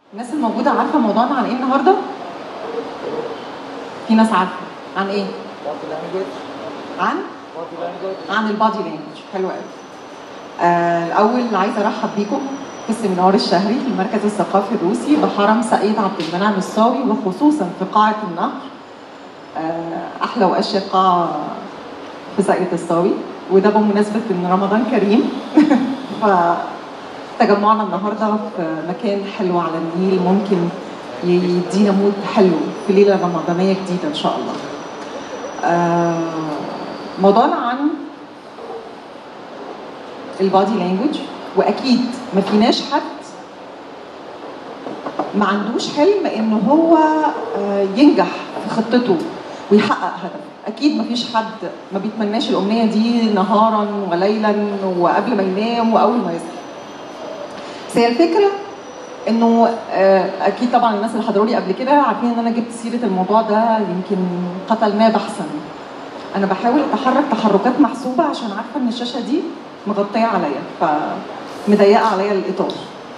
الناس الموجودة عارفة موضوعنا عن ايه النهاردة؟ في ناس عارفة عن ايه؟ body language عن body language عن البادي لانجوج حلو قوي آه الاول عايزه ارحب بيكم في السيمينار الشهري في المركز الثقافي الروسي بحرم سيد عبد المنعم الصاوي وخصوصا في قاعه النهر آه احلى واشيك قاعه في ساقية الصاوي وده بمناسبه ان رمضان كريم فتجمعنا النهارده في مكان حلو على النيل ممكن يدينا مود حلو في ليله رمضانيه جديده ان شاء الله آه، موضوعنا عن البادي لانجوج واكيد ما فيناش حد ما عندوش حلم ان هو آه، ينجح في خطته ويحقق هدفه اكيد ما فيش حد ما بيتمناش الامنيه دي نهارا وليلا وقبل ما ينام واول ما يصحى بس هي الفكره انه آه، اكيد طبعا الناس اللي حضروا لي قبل كده عارفين ان انا جبت سيره الموضوع ده يمكن قتلناه بحثا انا بحاول اتحرك تحركات محسوبه عشان عارفه ان الشاشه دي مغطيه عليا فمضيقه عليا الاطار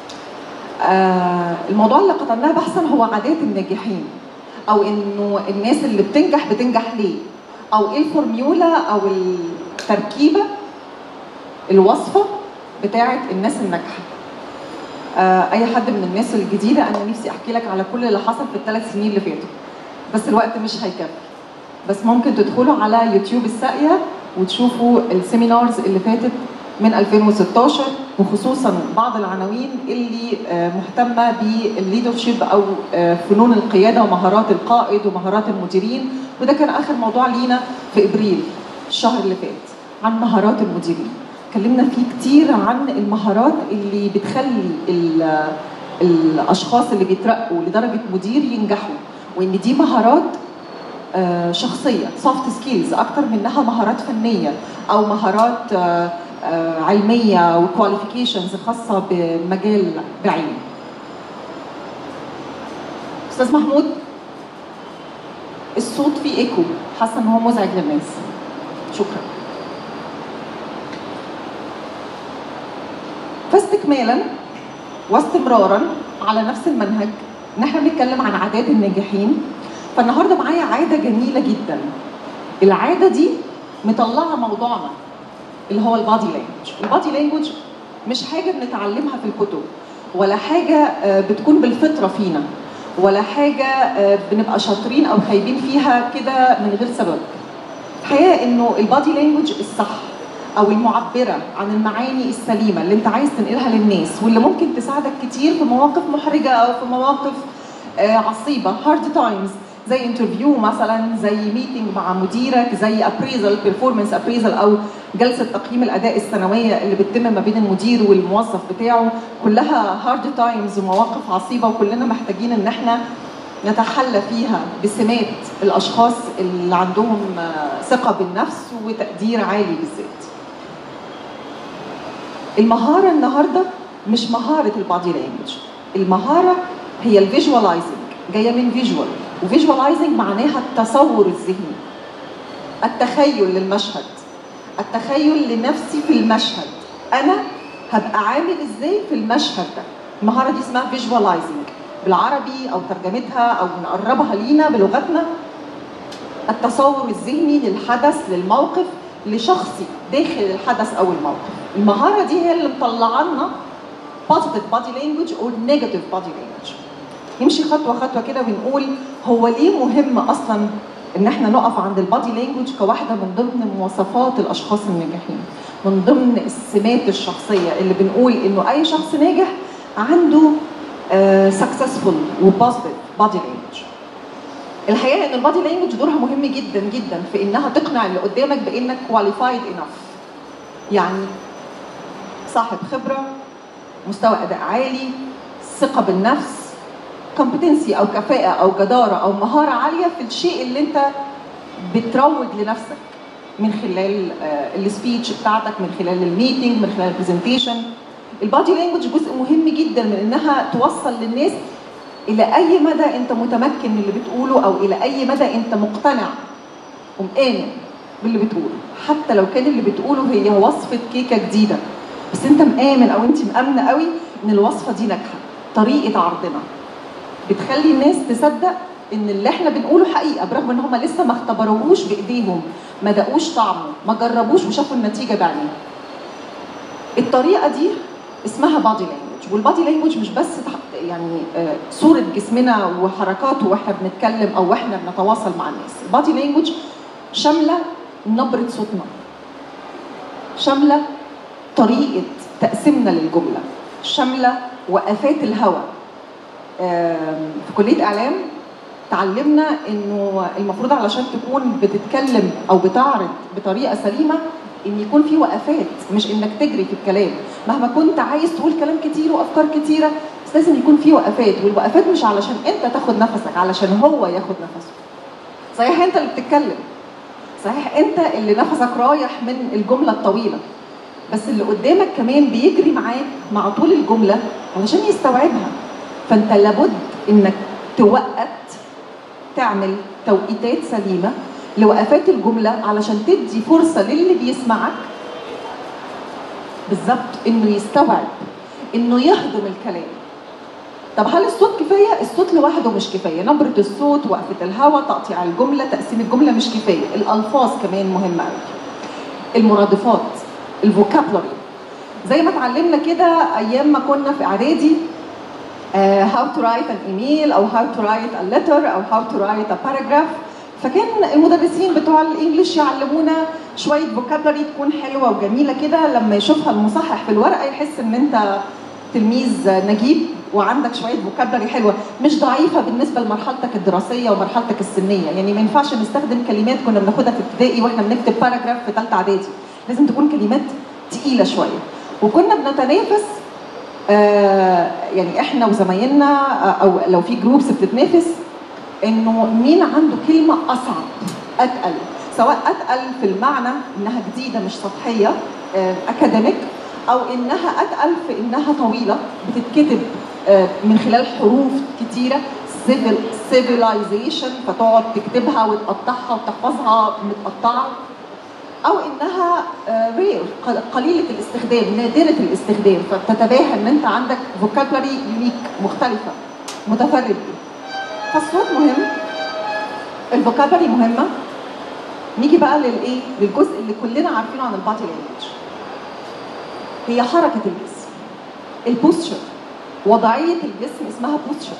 آه الموضوع اللي قتلناه بحثا هو عادات الناجحين او انه الناس اللي بتنجح بتنجح ليه او ايه الفورميولا او التركيبه الوصفه بتاعه الناس الناجحه آه، اي حد من الناس الجديده انا نفسي احكي لك على كل اللي حصل في الثلاث سنين اللي فاتوا بس الوقت مش هيكفي بس ممكن تدخلوا على يوتيوب الساقيه وتشوفوا السيمينارز اللي فاتت من 2016 وخصوصا بعض العناوين اللي آه، مهتمه بالليدرشيب او آه، فنون القياده ومهارات القائد ومهارات المديرين وده كان اخر موضوع لينا في ابريل الشهر اللي فات عن مهارات المديرين اتكلمنا فيه كتير عن المهارات اللي بتخلي ال- الاشخاص اللي بيترقوا لدرجه مدير ينجحوا وان دي مهارات آه، شخصيه سوفت سكيلز اكتر منها مهارات فنيه او مهارات آه، آه، علميه وكواليفيكيشنز خاصه بمجال بعينه استاذ محمود الصوت فيه ايكو حاسه ان هو مزعج للناس شكرا فاستكمالا واستمرارا على نفس المنهج ان احنا بنتكلم عن عادات الناجحين فالنهارده معايا عاده جميله جدا العاده دي مطلعه موضوعنا اللي هو البادي لانجوج البادي لانجوج مش حاجه بنتعلمها في الكتب ولا حاجه آه، بتكون بالفطره فينا ولا حاجه آه، بنبقى شاطرين او خايبين فيها كده من غير سبب الحقيقه انه البادي لانجوج الصح او المعبره عن المعاني السليمه اللي انت عايز تنقلها للناس واللي ممكن تساعدك كتير في مواقف محرجه او في مواقف آه، عصيبه هارد تايمز زي انترفيو مثلا زي ميتنج مع مديرك زي ابريزل بيرفورمانس ابريزل او جلسه تقييم الاداء السنويه اللي بتتم ما بين المدير والموظف بتاعه كلها هارد تايمز ومواقف عصيبه وكلنا محتاجين ان احنا نتحلى فيها بسمات الاشخاص اللي عندهم آه، ثقه بالنفس وتقدير عالي بالذات. المهاره النهارده مش مهاره البادي لانجوج، المهاره هي الفيجواليزنج جايه من فيجوال وفيجواليزنج معناها التصور الذهني التخيل للمشهد التخيل لنفسي في المشهد انا هبقى عامل ازاي في المشهد ده المهاره دي اسمها فيجواليزنج بالعربي او ترجمتها او نقربها لينا بلغتنا التصور الذهني للحدث للموقف لشخصي داخل الحدث او الموقف المهاره دي هي اللي مطلعه لنا positive body language or negative body language نمشي خطوه خطوه كده ونقول هو ليه مهم اصلا ان احنا نقف عند البادي لانجوج كواحده من ضمن مواصفات الاشخاص الناجحين من ضمن السمات الشخصيه اللي بنقول انه اي شخص ناجح عنده سكسسفول وبوزيتيف بادي لانجوج الحقيقه ان البادي لانجوج دورها مهم جدا جدا في انها تقنع اللي قدامك بانك كواليفايد انف يعني صاحب خبره مستوى اداء عالي ثقه بالنفس كومبتنسي او كفاءه او جداره او مهاره عاليه في الشيء اللي انت بتروج لنفسك من خلال السبيتش بتاعتك من خلال الميتنج من خلال البرزنتيشن البادي لانجوج جزء مهم جدا من انها توصل للناس الى اي مدى انت متمكن من اللي بتقوله او الى اي مدى انت مقتنع ومآمن باللي بتقوله حتى لو كان اللي بتقوله هي وصفه كيكه جديده بس انت مآمن او انت مآمنه قوي ان الوصفه دي ناجحه طريقه عرضنا بتخلي الناس تصدق ان اللي احنا بنقوله حقيقه برغم ان هم لسه ما اختبروهوش بايديهم ما دقوش طعمه ما جربوش وشافوا النتيجه بعينيهم الطريقه دي اسمها بادي لانجوج والبادي لانجوج مش بس تح- يعني آه، صوره جسمنا وحركاته واحنا بنتكلم او واحنا بنتواصل مع الناس البادي لانجوج شامله نبره صوتنا شامله طريقه تقسيمنا للجمله شامله وقفات الهواء آم، في كليه اعلام تعلمنا انه المفروض علشان تكون بتتكلم او بتعرض بطريقه سليمه ان يكون في وقفات مش انك تجري في الكلام مهما كنت عايز تقول كلام كتير وافكار كتيره بس لازم يكون في وقفات والوقفات مش علشان انت تاخد نفسك علشان هو ياخد نفسه صحيح انت اللي بتتكلم صحيح انت اللي نفسك رايح من الجمله الطويله بس اللي قدامك كمان بيجري معاك مع طول الجمله علشان يستوعبها فانت لابد انك توقت تعمل توقيتات سليمه لوقفات الجمله علشان تدي فرصه للي بيسمعك بالظبط انه يستوعب انه يهضم الكلام طب هل الصوت كفايه؟ الصوت لوحده مش كفايه، نبره الصوت، وقفه الهواء، تقطيع الجمله، تقسيم الجمله مش كفايه، الالفاظ كمان مهمه قوي. المرادفات، الفوكابلري. زي ما اتعلمنا كده ايام ما كنا في اعدادي هاو تو رايت ان ايميل او هاو تو رايت ا ليتر او هاو تو رايت ا باراجراف فكان المدرسين بتوع الانجليش يعلمونا شويه فوكابلري تكون حلوه وجميله كده لما يشوفها المصحح في الورقه يحس ان انت تلميذ نجيب وعندك شويه فوكابلري حلوه مش ضعيفه بالنسبه لمرحلتك الدراسيه ومرحلتك السنيه يعني ما ينفعش نستخدم كلمات كنا بناخدها في ابتدائي واحنا بنكتب باراجراف في ثالثه اعدادي لازم تكون كلمات تقيله شويه وكنا بنتنافس آه يعني احنا وزمايلنا آه، او لو في جروبس بتتنافس انه مين عنده كلمه اصعب اتقل سواء اتقل في المعنى انها جديده مش سطحيه اكاديميك او انها اتقل في انها طويله بتتكتب آه، من خلال حروف كتيره civil civilization فتقعد تكتبها وتقطعها وتحفظها متقطعه او انها رير قليله الاستخدام نادره الاستخدام فتتباهى ان انت عندك فوكابلري يونيك مختلفه متفرد فالصوت مهم الفوكابلري مهمه نيجي بقى للايه للجزء اللي كلنا عارفينه عن البادي لانجوج هي حركه الجسم البوستشر وضعيه الجسم اسمها بوستشر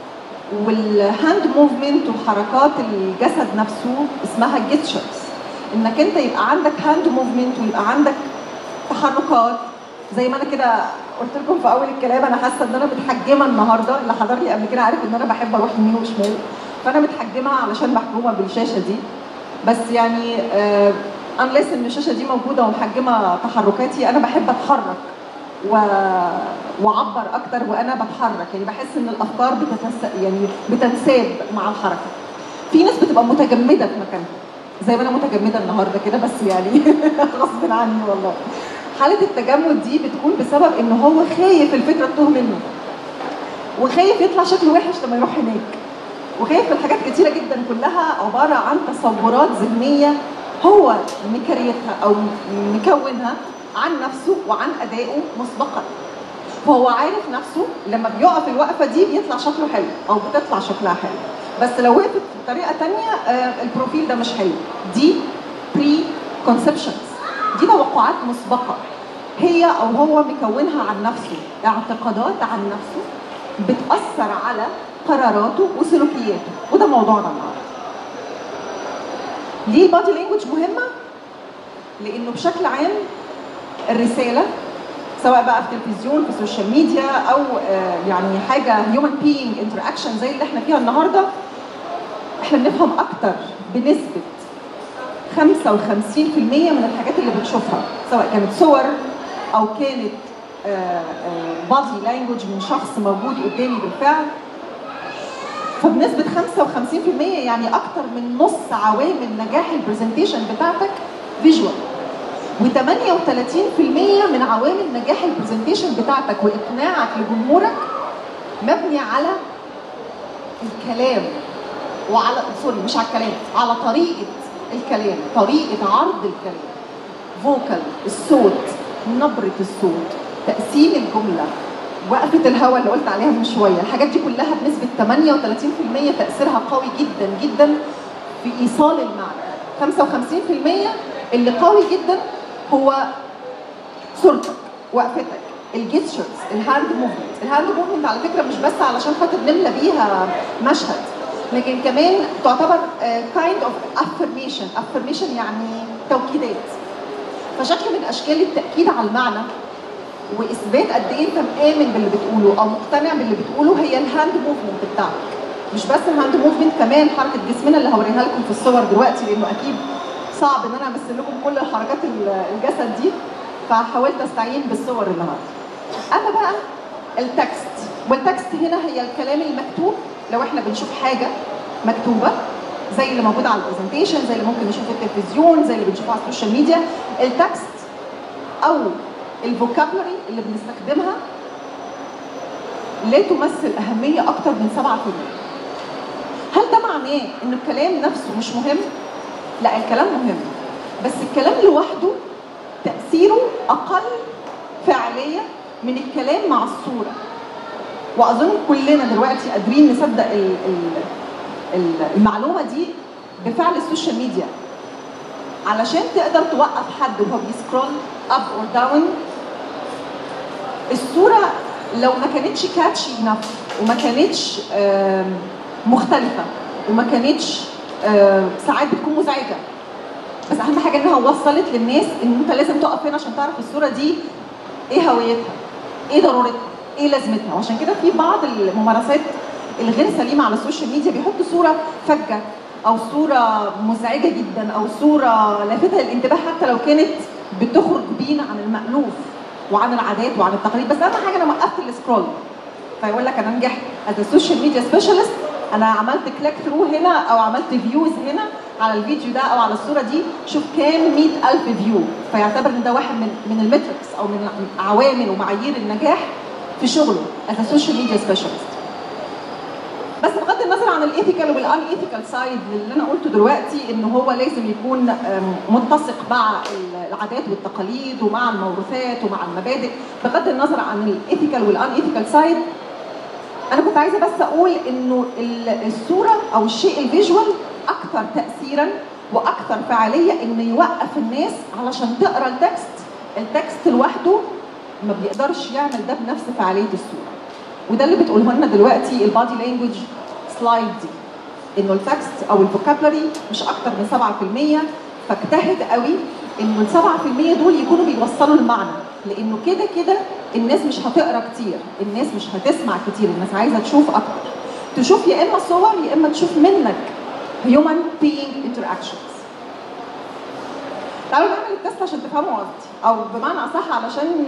والهاند موفمنت وحركات الجسد نفسه اسمها جيتشرز انك انت يبقى عندك هاند موفمنت ويبقى عندك تحركات زي ما انا كده قلت لكم في اول الكلام انا حاسه ان انا متحجمه النهارده اللي حضر لي قبل كده عارف ان انا بحب اروح يمين وشمال فانا متحجمه علشان محجومه بالشاشه دي بس يعني آه انليس ان الشاشه دي موجوده ومحجمه تحركاتي انا بحب اتحرك و... واعبر اكتر وانا بتحرك يعني بحس ان الافكار بتتس... يعني بتنساب مع الحركه في ناس بتبقى متجمده في مكانها زي ما انا متجمده النهارده كده بس يعني غصب عني والله حاله التجمد دي بتكون بسبب ان هو خايف الفكره تتوه منه وخايف يطلع شكله وحش لما يروح هناك وخايف من حاجات كتيره جدا كلها عباره عن تصورات ذهنيه هو مكريتها او مكونها عن نفسه وعن ادائه مسبقا فهو عارف نفسه لما بيقف الوقفه دي بيطلع شكله حلو او بتطلع شكلها حلو بس لو وقفت بطريقه تانية آه البروفيل ده مش حلو دي بري كونسبشنز دي توقعات مسبقه هي او هو مكونها عن نفسه اعتقادات عن نفسه بتاثر على قراراته وسلوكياته وده موضوعنا النهارده ليه البادي لانجوج مهمه لانه بشكل عام الرساله سواء بقى في تلفزيون في السوشيال ميديا او آه يعني حاجه هيومن بينج انتراكشن زي اللي احنا فيها النهارده احنا بنفهم اكتر بنسبه 55% من الحاجات اللي بتشوفها سواء كانت صور او كانت بادي لانجوج من شخص موجود قدامي بالفعل فبنسبة 55% يعني أكتر من نص عوامل نجاح البرزنتيشن بتاعتك فيجوال و38% من عوامل نجاح البرزنتيشن بتاعتك واقناعك لجمهورك مبني على الكلام وعلى سوري مش على الكلام على طريقه الكلام طريقه عرض الكلام فوكال الصوت نبره الصوت تقسيم الجمله وقفه الهواء اللي قلت عليها من شويه الحاجات دي كلها بنسبه 38% تاثيرها قوي جدا جدا في ايصال المعنى 55% اللي قوي جدا هو صورتك وقفتك الجيستشرز الهاند موفمنت الهاند موفمنت على فكره مش بس علشان خاطر نملى بيها مشهد لكن كمان تعتبر كايند اوف افرميشن افرميشن يعني توكيدات فشكل من اشكال التاكيد على المعنى واثبات قد ايه انت مآمن باللي بتقوله او مقتنع باللي بتقوله هي الهاند موفمنت بتاعتك مش بس الهاند موفمنت كمان حركه جسمنا اللي هوريها لكم في الصور دلوقتي لانه اكيد صعب ان انا امثل لكم كل حركات الجسد دي فحاولت استعين بالصور النهارده. اما بقى التكست والتكست هنا هي الكلام المكتوب لو احنا بنشوف حاجه مكتوبه زي اللي موجود على البرزنتيشن زي اللي ممكن نشوفه في التلفزيون زي اللي بنشوفه على السوشيال ميديا التكست او الفوكابلري اللي بنستخدمها لا تمثل اهميه اكتر من 7% هل ده معناه ان الكلام نفسه مش مهم لا الكلام مهم بس الكلام لوحده تاثيره اقل فعاليه من الكلام مع الصوره واظن كلنا دلوقتي قادرين نصدق ال ال المعلومه دي بفعل السوشيال ميديا علشان تقدر توقف حد وهو بيسكرول اب اور داون الصوره لو ما كانتش كاتشي انف وما كانتش مختلفه وما كانتش ساعات بتكون مزعجه بس اهم حاجه انها وصلت للناس ان انت لازم تقف هنا عشان تعرف الصوره دي ايه هويتها ايه ضرورتها ايه لازمتها وعشان كده في بعض الممارسات الغير سليمه على السوشيال ميديا بيحطوا صوره فجه او صوره مزعجه جدا او صوره لافته للانتباه حتى لو كانت بتخرج بينا عن المألوف وعن العادات وعن التقاليد بس اهم حاجه انا وقفت السكرول فيقول لك انا نجحت از السوشيال ميديا سبيشالست انا عملت كليك ثرو هنا او عملت فيوز هنا على الفيديو ده او على الصوره دي شوف كام 100000 فيو فيعتبر ان ده واحد من من المتركس او من عوامل ومعايير النجاح في شغله از سوشيال ميديا سبيشالست بس بغض النظر عن الايثيكال والان ايثيكال سايد اللي انا قلته دلوقتي ان هو لازم يكون متسق مع العادات والتقاليد ومع الموروثات ومع المبادئ بغض النظر عن الايثيكال والان ايثيكال سايد انا كنت عايزه بس اقول انه الصوره او الشيء الفيجوال اكثر تاثيرا واكثر فعاليه انه يوقف الناس علشان تقرا التكست التكست لوحده ما بيقدرش يعمل ده بنفس فعاليه الصوره وده اللي بتقوله لنا دلوقتي البادي لانجوج سلايد دي انه التكست او الفوكابلري مش اكتر من 7% فاجتهد قوي انه ال 7% دول يكونوا بيوصلوا المعنى لانه كده كده الناس مش هتقرا كتير الناس مش هتسمع كتير الناس عايزه تشوف اكتر تشوف يا اما صور يا اما تشوف منك human being interactions تعالوا نعمل التست عشان تفهموا قصدي او بمعنى اصح علشان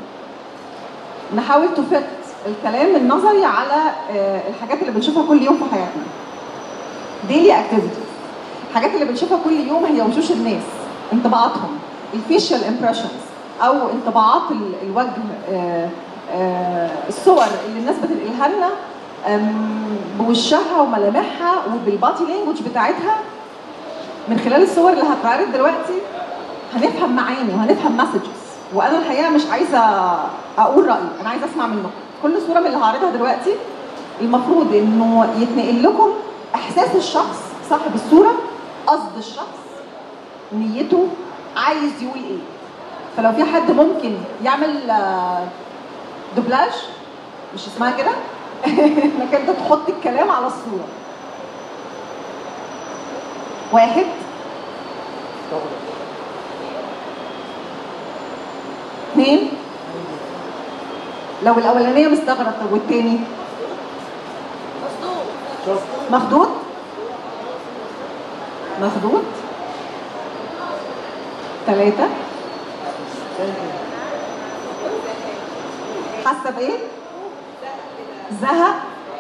نحاول تفت الكلام النظري على الحاجات اللي بنشوفها كل يوم في حياتنا daily activities الحاجات اللي بنشوفها كل يوم هي وشوش الناس انطباعاتهم الفيشال امبريشنز او انطباعات الوجه الصور اللي الناس بتنقلها لنا بوشها وملامحها وبالبادي لانجوج بتاعتها من خلال الصور اللي هتعرض دلوقتي هنفهم معاني وهنفهم مسجز وانا الحقيقه مش عايزه اقول رايي انا عايزه اسمع منكم كل صوره من اللي هعرضها دلوقتي المفروض انه يتنقل لكم احساس الشخص صاحب الصوره قصد الشخص نيته عايز يقول ايه فلو في حد ممكن يعمل دوبلاج مش اسمها كده انك انت تحط الكلام على الصوره واحد اثنين لو الاولانيه مستغرب طب والتاني مخدود مخدود ثلاثة حاسة بإيه؟ زهق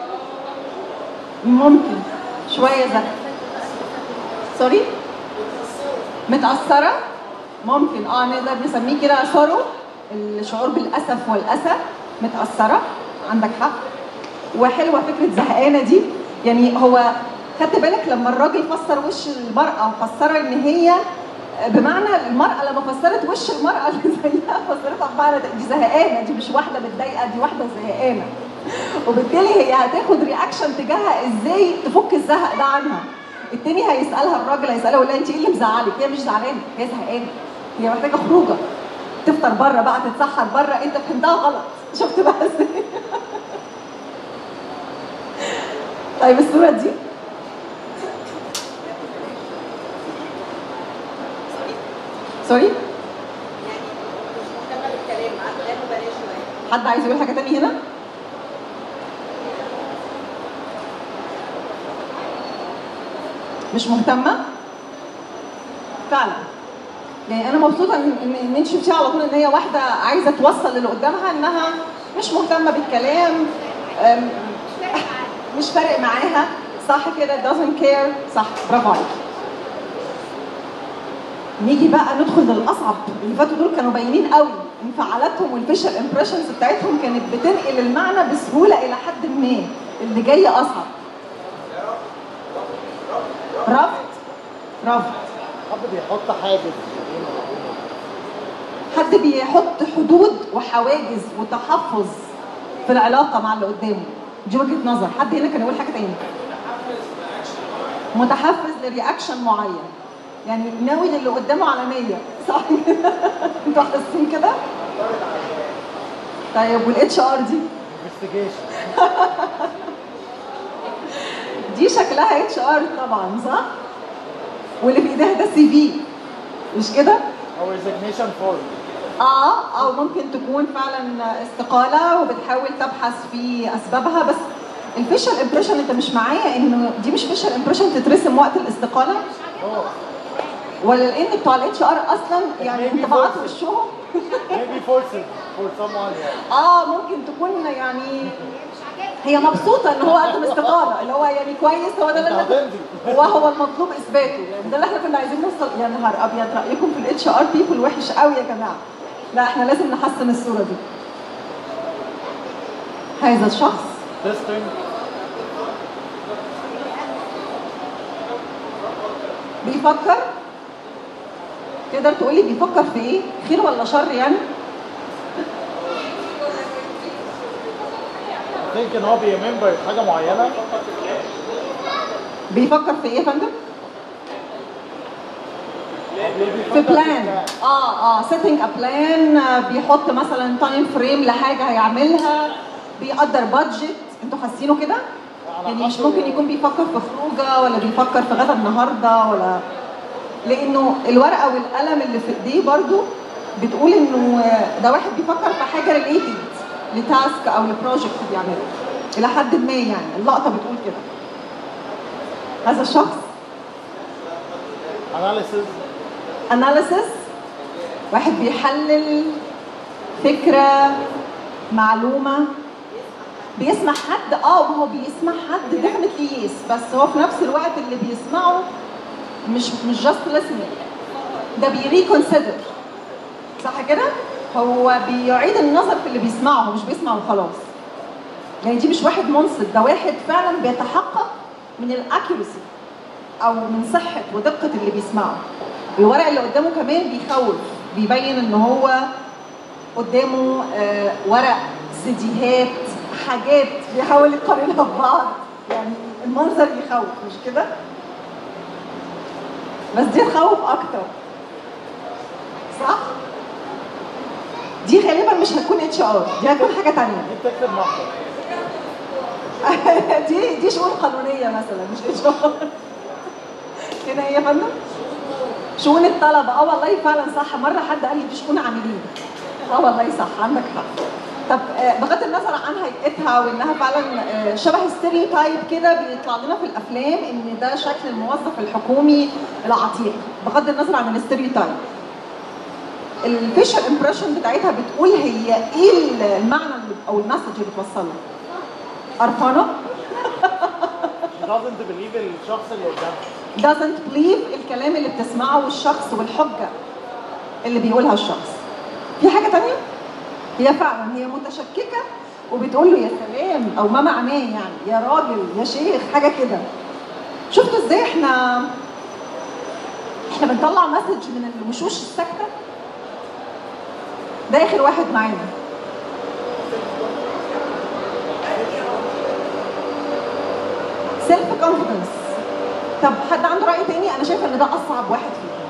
ممكن شوية زهق سوري متأثرة ممكن اه نقدر نسميه كده سورو الشعور بالأسف والأسى متأثرة عندك حق وحلوة فكرة زهقانة دي يعني هو خدت بالك لما الراجل فسر وش المرأة وفسرها ان هي بمعنى المرأة لما فسرت وش المرأة اللي زيها فسرتها بمعنى دي زهقانة دي مش واحدة متضايقة دي واحدة زهقانة وبالتالي هي هتاخد رياكشن تجاهها ازاي تفك الزهق ده عنها التاني هيسألها الراجل هيسألها يقول لها انت ايه اللي مزعلك؟ هي مش زعلانة هي زهقانة هي محتاجة خروجة تفطر بره بقى تتسحر بره انت فهمتها غلط شفت بقى ازاي؟ طيب الصورة دي سوري يعني مش مهتمه بالكلام عقلانه بلاش شويه حد عايز يقول حاجة تاني هنا؟ مش مهتمة؟ فعلا يعني أنا مبسوطة إن إن إن أنت شفتيها على طول إن هي واحدة عايزة توصل للي قدامها إنها مش مهتمة بالكلام أم، مش فارق معاها صح كده doesn't care صح برافو عليكي نيجي بقى ندخل للاصعب اللي فاتوا دول كانوا باينين قوي انفعالاتهم والفيشل امبريشنز بتاعتهم كانت بتنقل المعنى بسهوله الى حد ما اللي جاي اصعب رفض رفض حد بيحط حاجز حد بيحط حدود وحواجز وتحفظ في العلاقه مع اللي قدامه دي وجهه نظر حد هنا كان يقول حاجه تاني متحفز لرياكشن معين يعني ناوي للي قدامه على 100 صح كده؟ انتوا حاسين كده طيب والاتش ار دي انفستيجيشن دي شكلها اتش ار طبعا صح واللي في ايديها ده سي في مش كده او ريزيجنيشن فورم اه او ممكن تكون فعلا استقاله وبتحاول تبحث في اسبابها بس الفيشل امبريشن انت مش معايا انه دي مش فيشل امبريشن تترسم وقت الاستقاله اه ولا لان بتوع الاتش ار اصلا يعني Maybe انطباعات forced. وشهم maybe forced for someone يعني اه ممكن تكون يعني هي مبسوطه ان هو قدم استقاله اللي هو يعني كويس هو ده اللي انت احنا هتمضي وهو المطلوب اثباته يعني ده اللي احنا كنا عايزين نوصل يا نهار ابيض رايكم في الاتش ار بيبل وحش قوي يا جماعه لا احنا لازم نحسن الصوره دي هذا الشخص testing بيفكر تقدر تقولي بيفكر في ايه خير ولا شر يعني think ان هو بيريمبر حاجه معينه بيفكر في ايه يا فندم أو بيفكر في بلان اه اه سيتنج ا بلان بيحط مثلا تايم فريم لحاجه هيعملها بيقدر بادجت انتوا حاسينه كده على يعني مش حسب- ممكن يكون بيفكر في خروجه ولا بيفكر في غدا النهارده ولا لانه الورقه والقلم اللي في ايديه برضو بتقول انه ده واحد بيفكر في حاجه ريليتد لتاسك او لبروجكت بيعمله الى حد ما يعني اللقطه بتقول كده هذا الشخص analysis اناليسيس واحد بيحلل فكره معلومه بيسمع حد اه هو بيسمع حد ديفنتلي يس بس هو في نفس الوقت اللي بيسمعه مش مش جاست listening ده بيريكونسيدر صح كده؟ هو بيعيد النظر في اللي بيسمعه هو مش بيسمع وخلاص يعني دي مش واحد منصت ده واحد فعلا بيتحقق من الاكيورسي او من صحه ودقه اللي بيسمعه الورق اللي قدامه كمان بيخوف بيبين ان هو قدامه آه، ورق سيديهات حاجات بيحاول يقارنها ببعض يعني المنظر يخوف مش كده بس دي تخوف اكتر صح دي غالبا مش هتكون اتش ار دي هتكون حاجه تانية دي بتكتب محضر دي دي شؤون قانونيه مثلا مش اتش ار هنا ايه يا فندم شؤون الطلبه اه والله فعلا صح مره حد قال لي دي شؤون عاملين اه والله صح عندك حق طب آه، بغض النظر عن هيئتها وانها فعلا آه، شبه ستيريوتايب كده بيطلع لنا في الافلام ان ده شكل الموظف الحكومي العتيق بغض النظر عن الستيريوتايب الفيشل امبريشن بتاعتها بتقول هي ايه المعنى اللي او المسج اللي بتوصله قرفانه she doesn't believe الشخص اللي قدامها doesn't believe الكلام اللي بتسمعه والشخص والحجة اللي بيقولها الشخص في حاجة تانية؟ هي فعلا هي متشككة وبتقول له يا سلام او ما معناه يعني يا راجل يا شيخ حاجة كده شفتوا ازاي احنا احنا بنطلع مسج من الوشوش الساكته ده اخر واحد معانا سيلف كونفيدنس طب حد عنده راي تاني انا شايفه ان ده اصعب واحد فيهم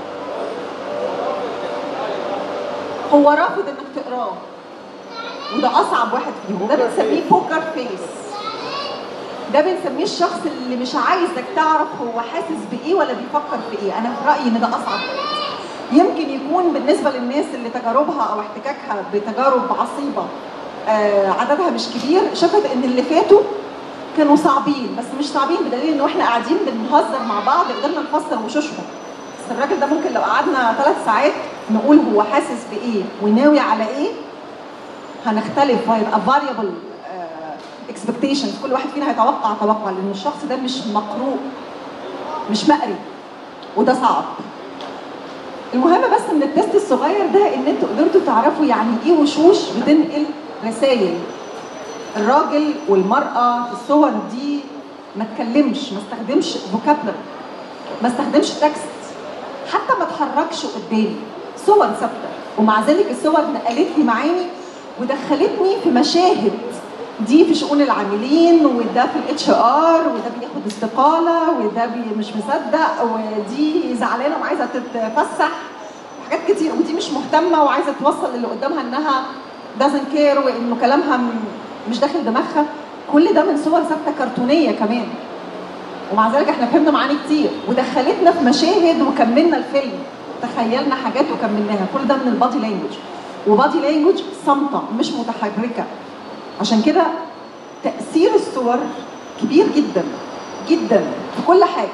هو رافض انك تقراه وده اصعب واحد فيهم ده بنسميه بوكر فيس ده بنسميه الشخص اللي مش عايزك تعرف هو حاسس بايه ولا بيفكر في ايه انا في رايي ان ده اصعب واحد يمكن يكون بالنسبه للناس اللي تجاربها او احتكاكها بتجارب عصيبه آه عددها مش كبير شافت ان اللي فاتوا كانوا صعبين بس مش صعبين بدليل ان احنا قاعدين بنهزر مع بعض قدرنا نفسر وشوشهم بس الراجل ده ممكن لو قعدنا ثلاث ساعات نقول هو حاسس بايه وناوي على ايه هنختلف وهيبقى فاريبل اكسبكتيشنز كل واحد فينا هيتوقع توقع لان الشخص ده مش مقروء مش مقري وده صعب المهم بس من التست الصغير ده ان انتوا قدرتوا تعرفوا يعني ايه وشوش بتنقل رسائل الراجل والمرأة في الصور دي ما تكلمش ما استخدمش فوكابلر ما استخدمش تكست حتى ما اتحركش قدامي صور ثابته ومع ذلك الصور نقلت لي معاني ودخلتني في مشاهد دي في شؤون العاملين وده في الاتش ار وده بياخد استقاله وده بي مش مصدق ودي زعلانه وعايزه تتفسح وحاجات كتير ودي مش مهتمه وعايزه توصل للي قدامها انها doesn't care وانه كلامها م- مش داخل دماغها كل ده من صور ثابته كرتونيه كمان ومع ذلك احنا فهمنا معاني كتير ودخلتنا في مشاهد وكملنا الفيلم تخيلنا حاجات وكملناها كل ده من البادي لانجوج وبادي لانجوج صامته مش متحركه عشان كده تاثير الصور كبير جدا جدا في كل حاجه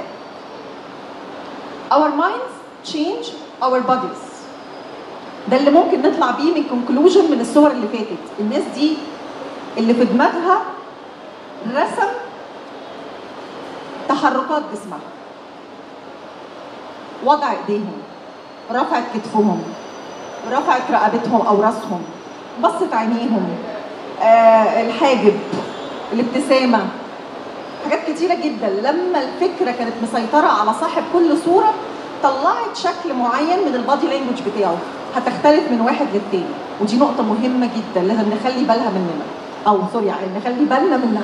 our minds change our bodies ده اللي ممكن نطلع بيه من conclusion من الصور اللي فاتت الناس دي اللي في دماغها رسم تحركات جسمها وضع ايديهم رفعت كتفهم رفعت رقبتهم او راسهم بصت عينيهم آه الحاجب الابتسامه حاجات كتيره جدا لما الفكره كانت مسيطره على صاحب كل صوره طلعت شكل معين من البادي لانجوج بتاعه هتختلف من واحد للتاني ودي نقطه مهمه جدا لازم نخلي بالها مننا او سوري يعني نخلي بالنا منها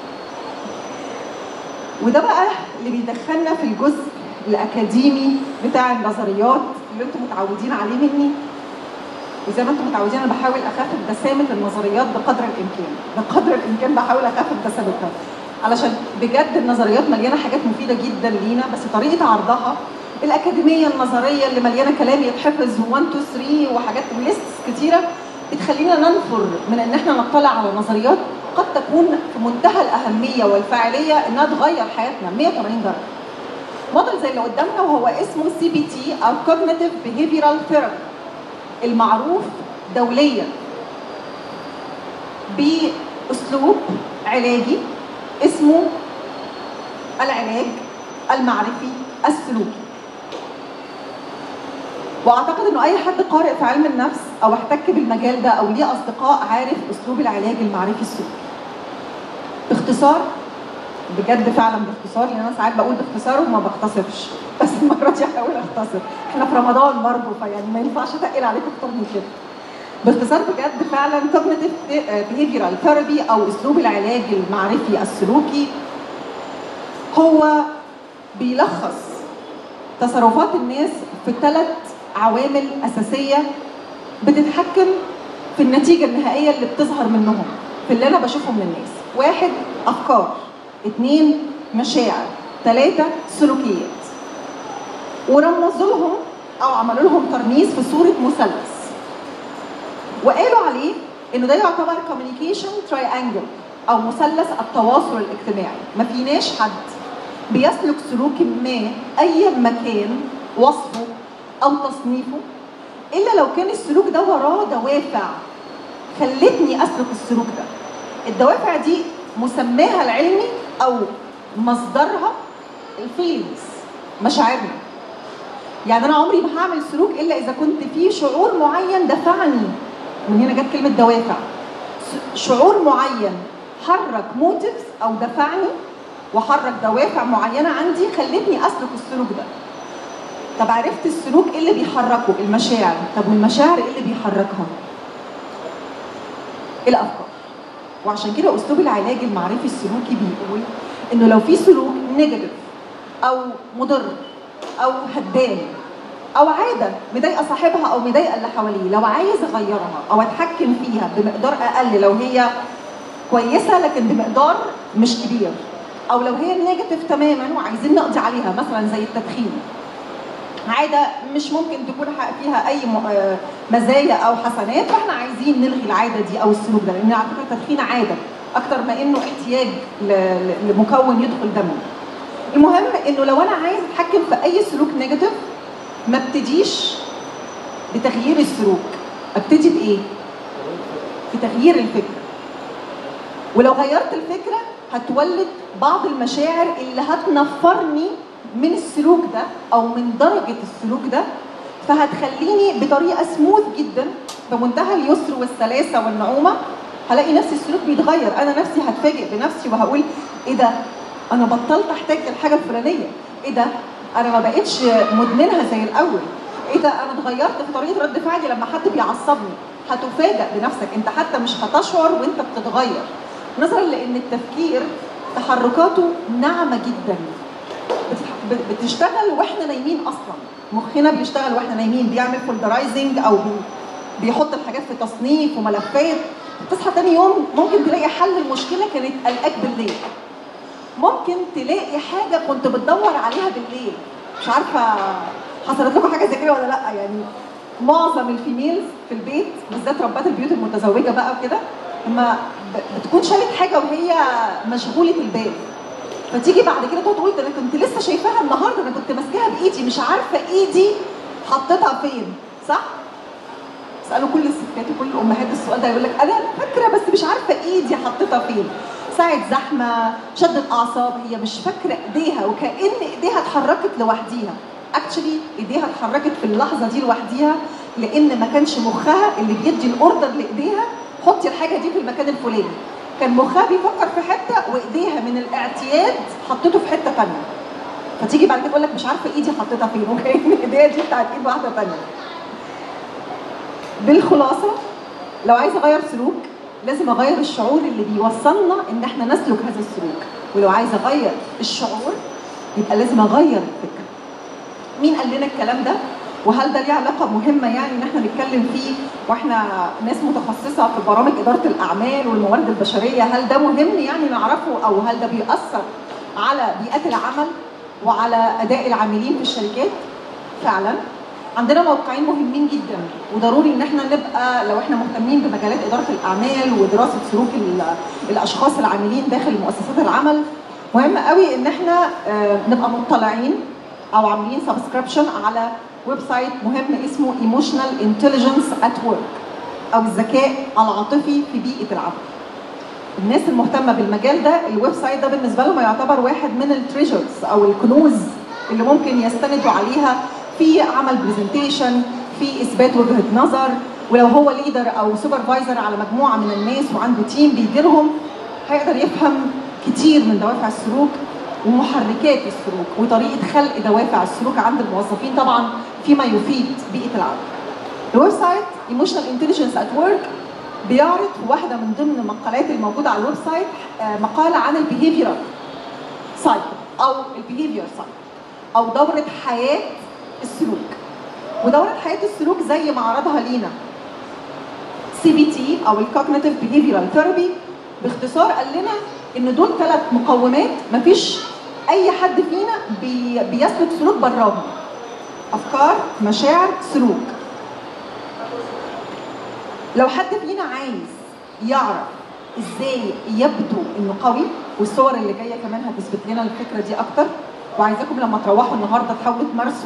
وده بقى اللي بيدخلنا في الجزء الاكاديمي بتاع النظريات اللي انتم متعودين عليه مني وزي ما انتم متعودين انا بحاول اخفف دسامه النظريات بقدر الامكان بقدر الامكان بحاول اخفف دسامتها علشان بجد النظريات مليانه حاجات مفيده جدا لينا بس طريقه عرضها الاكاديميه النظريه اللي مليانه كلام يتحفظ 1 2 3 وحاجات ليستس كتيره بتخلينا ننفر من ان احنا نطلع على نظريات قد تكون في منتهى الاهميه والفاعليه انها تغير حياتنا 180 درجه. موديل زي اللي قدامنا وهو اسمه سي بي تي او كوجنيتيف بيهيفيرال ثيرابي المعروف دوليا باسلوب علاجي اسمه العلاج المعرفي السلوكي واعتقد انه اي حد قارئ في علم النفس او احتك بالمجال ده او ليه اصدقاء عارف اسلوب العلاج المعرفي السلوكي باختصار بجد فعلا باختصار لان انا ساعات بقول باختصار وما بختصرش بس المره دي هحاول اختصر احنا في رمضان برضه فيعني ما ينفعش اتقل عليكم اكتر من كده باختصار بجد فعلا cognitive behavioral therapy او اسلوب العلاج المعرفي السلوكي هو بيلخص تصرفات الناس في ثلاث عوامل اساسيه بتتحكم في النتيجه النهائيه اللي بتظهر منهم في اللي انا بشوفه من الناس واحد افكار اثنين مشاعر ثلاثه سلوكيات ورمزوا لهم او عملوا لهم ترميز في صوره مثلث وقالوا عليه انه ده يعتبر كوميونيكيشن تراينجل او مثلث التواصل الاجتماعي ما فيناش حد بيسلك سلوك ما اي مكان وصفه او تصنيفه الا لو كان السلوك ده وراه دوافع خلتني اسلك السلوك ده الدوافع دي مسماها العلمي او مصدرها الفيلز مشاعرنا يعني انا عمري ما هعمل سلوك الا اذا كنت في شعور معين دفعني من هنا جت كلمه دوافع شعور معين حرك موتيفز او دفعني وحرك دوافع معينه عندي خلتني اسلك السلوك ده طب عرفت السلوك ايه اللي بيحركه المشاعر طب والمشاعر ايه اللي بيحركها الافكار وعشان كده اسلوب العلاج المعرفي السلوكي بيقول انه لو في سلوك نيجاتيف او مضر او هدام او عاده مضايقه صاحبها او مضايقه اللي حواليه لو عايز اغيرها او اتحكم فيها بمقدار اقل لو هي كويسه لكن بمقدار مش كبير او لو هي نيجاتيف تماما وعايزين نقضي عليها مثلا زي التدخين عاده مش ممكن تكون حق فيها اي م- آه مزايا او حسنات فاحنا عايزين نلغي العاده دي او السلوك ده لان على فكره التدخين عاده اكتر ما انه احتياج ل- ل- لمكون يدخل دمي المهم انه لو انا عايز اتحكم في اي سلوك نيجاتيف ما ابتديش بتغيير السلوك ابتدي بايه في تغيير الفكره ولو غيرت الفكره هتولد بعض المشاعر اللي هتنفرني من السلوك ده او من درجه السلوك ده فهتخليني بطريقه سموث جدا بمنتهى اليسر والسلاسه والنعومه هلاقي نفسي السلوك بيتغير انا نفسي هتفاجئ بنفسي وهقول ايه ده انا بطلت احتاج الحاجه الفلانيه ايه ده انا ما بقتش مدمنها زي الاول ايه ده انا اتغيرت في طريقه رد فعلي لما حد بيعصبني هتفاجئ بنفسك انت حتى مش هتشعر وانت بتتغير نظرا لان التفكير تحركاته ناعمه جدا بت- بتشتغل واحنا نايمين اصلا مخنا بيشتغل واحنا نايمين بيعمل فولدرايزنج او بي بيحط الحاجات في تصنيف وملفات تصحى تاني يوم ممكن تلاقي حل المشكله كانت قلقاك بالليل ممكن تلاقي حاجه كنت بتدور عليها بالليل مش عارفه حصلت لكم حاجه زي كده ولا لا يعني معظم الفيميلز في البيت بالذات ربات البيوت المتزوجه بقى وكده لما ب- بتكون شالت حاجه وهي مشغوله البال فتيجي بعد كده تقعد تقول ده انا كنت لسه شايفاها النهارده انا كنت ماسكاها بايدي مش عارفه ايدي حطيتها فين صح؟ اسالوا كل الستات وكل الامهات السؤال ده يقول لك انا فاكره بس مش عارفه ايدي حطيتها فين ساعة زحمة شدة أعصاب هي مش فاكرة إيديها وكأن إيديها اتحركت لوحديها اكشلي إيديها اتحركت في اللحظة دي لوحديها لأن ما كانش مخها اللي بيدي الأوردر لإيديها حطي الحاجة دي في المكان الفلاني كان مخها بيفكر في حتة وإيديها من الاعتياد حطته في حتة تانية فتيجي بعد كده تقول لك مش عارفة إيدي حطيتها فين وكأن إيديها دي بتاعت إيد واحدة تانية بالخلاصه لو عايز اغير سلوك لازم اغير الشعور اللي بيوصلنا ان احنا نسلك هذا السلوك ولو عايز اغير الشعور يبقى لازم اغير الفكره مين قال لنا الكلام ده وهل ده ليه علاقه مهمه يعني ان احنا نتكلم فيه واحنا ناس متخصصه في برامج اداره الاعمال والموارد البشريه هل ده مهم يعني نعرفه او هل ده بيأثر على بيئات العمل وعلى اداء العاملين في الشركات فعلا عندنا موقعين مهمين جدا وضروري ان احنا نبقى لو احنا مهتمين بمجالات اداره الاعمال ودراسه سلوك ال- الاشخاص العاملين داخل مؤسسات العمل مهم قوي ان احنا آه، نبقى مطلعين او عاملين سبسكريبشن على ويب سايت مهم اسمه ايموشنال انتليجنس ات ورك او الذكاء العاطفي في بيئه العمل الناس المهتمه بالمجال ده الويب سايت ده بالنسبه لهم يعتبر واحد من التريجرز او الكنوز اللي ممكن يستندوا عليها في عمل برزنتيشن في اثبات وجهه نظر ولو هو ليدر او سوبرفايزر على مجموعه من الناس وعنده تيم بيديرهم هيقدر يفهم كتير من دوافع السلوك ومحركات السلوك وطريقه خلق دوافع السلوك عند الموظفين طبعا فيما يفيد بيئه العمل. الويب سايت ايموشنال انتليجنس ات ورك بيعرض في واحده من ضمن المقالات الموجوده على الويب سايت آه، مقاله عن البيهيفيرال سايكل او البيهيفير سايكل او دوره حياه السلوك ودوره حياه السلوك زي ما عرضها لينا سي بي تي او الكوجنيتيف بيهيفيرال ثيرابي باختصار قال لنا ان دول ثلاث مقومات مفيش اي حد فينا بي بيسلك سلوك براهم افكار مشاعر سلوك لو حد فينا عايز يعرف ازاي يبدو انه قوي والصور اللي جايه كمان هتثبت لنا الفكره دي اكتر وعايزاكم لما تروحوا النهارده تحاولوا تمارسوا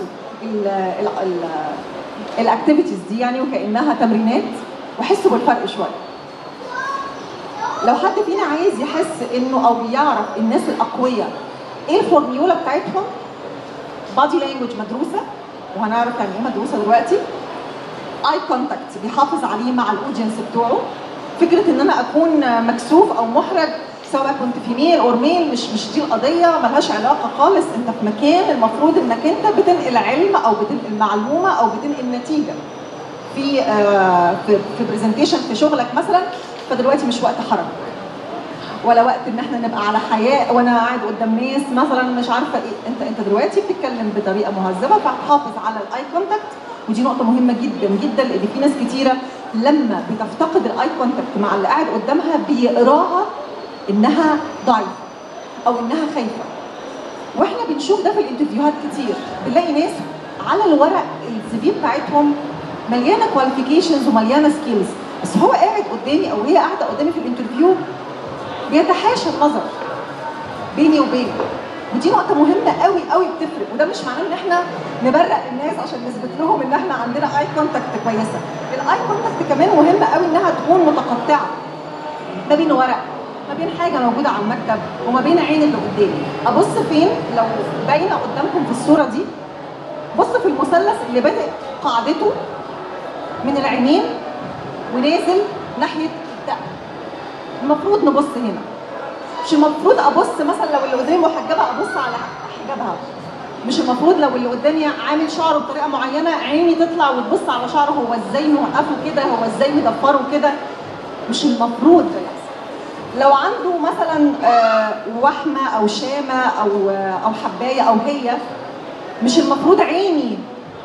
الاكتيفيتيز دي يعني وكانها تمرينات وحسوا بالفرق شويه لو حد فينا عايز يحس انه او بيعرف الناس الاقوياء ايه الفورميولا بتاعتهم بادي لانجوج مدروسه وهنعرف يعني ايه مدروسه دلوقتي اي كونتاكت بيحافظ عليه مع الاودينس بتوعه فكره ان انا اكون مكسوف او محرج سواء بقى كنت فيميل اور ميل مش مش دي القضيه ملهاش علاقه خالص انت في مكان المفروض انك انت بتنقل علم او بتنقل معلومه او بتنقل نتيجه في آه في في برزنتيشن في شغلك مثلا فدلوقتي مش وقت حرج ولا وقت ان احنا نبقى على حياء وانا قاعد قدام ناس مثلا مش عارفه ايه انت انت دلوقتي بتتكلم بطريقه مهذبه فحافظ على الاي كونتاكت ودي نقطه مهمه جدا جدا لان في ناس كتيره لما بتفتقد الاي كونتاكت مع اللي قاعد قدامها بيقراها انها ضعيفه او انها خايفه واحنا بنشوف ده في الانترفيوهات كتير بنلاقي ناس على الورق السي في بتاعتهم مليانه كواليفيكيشنز ومليانه سكيلز بس هو قاعد قدامي او هي قاعده قدامي في الانترفيو بيتحاشى النظر بيني وبينه ودي نقطة مهمة قوي قوي بتفرق وده مش معناه ان احنا نبرق الناس عشان نثبت لهم ان احنا عندنا اي كونتاكت كويسة. الاي كونتاكت كمان مهم قوي انها تكون متقطعة ما بين ورق ما بين حاجة موجودة على المكتب وما بين عين اللي قدامي. ابص فين لو باينة قدامكم في الصورة دي بص في المثلث اللي بادئ قاعدته من العينين ونازل ناحية الدقن. المفروض نبص هنا مش المفروض ابص مثلا لو اللي قدامي محجبه ابص على حجابها مش المفروض لو اللي قدامي عامل شعره بطريقه معينه عيني تطلع وتبص على شعره هو ازاي موقفه كده هو ازاي مدفره كده مش المفروض ده يحصل لو عنده مثلا آه، وحمه او شامه او آه، او حبايه او هي مش المفروض عيني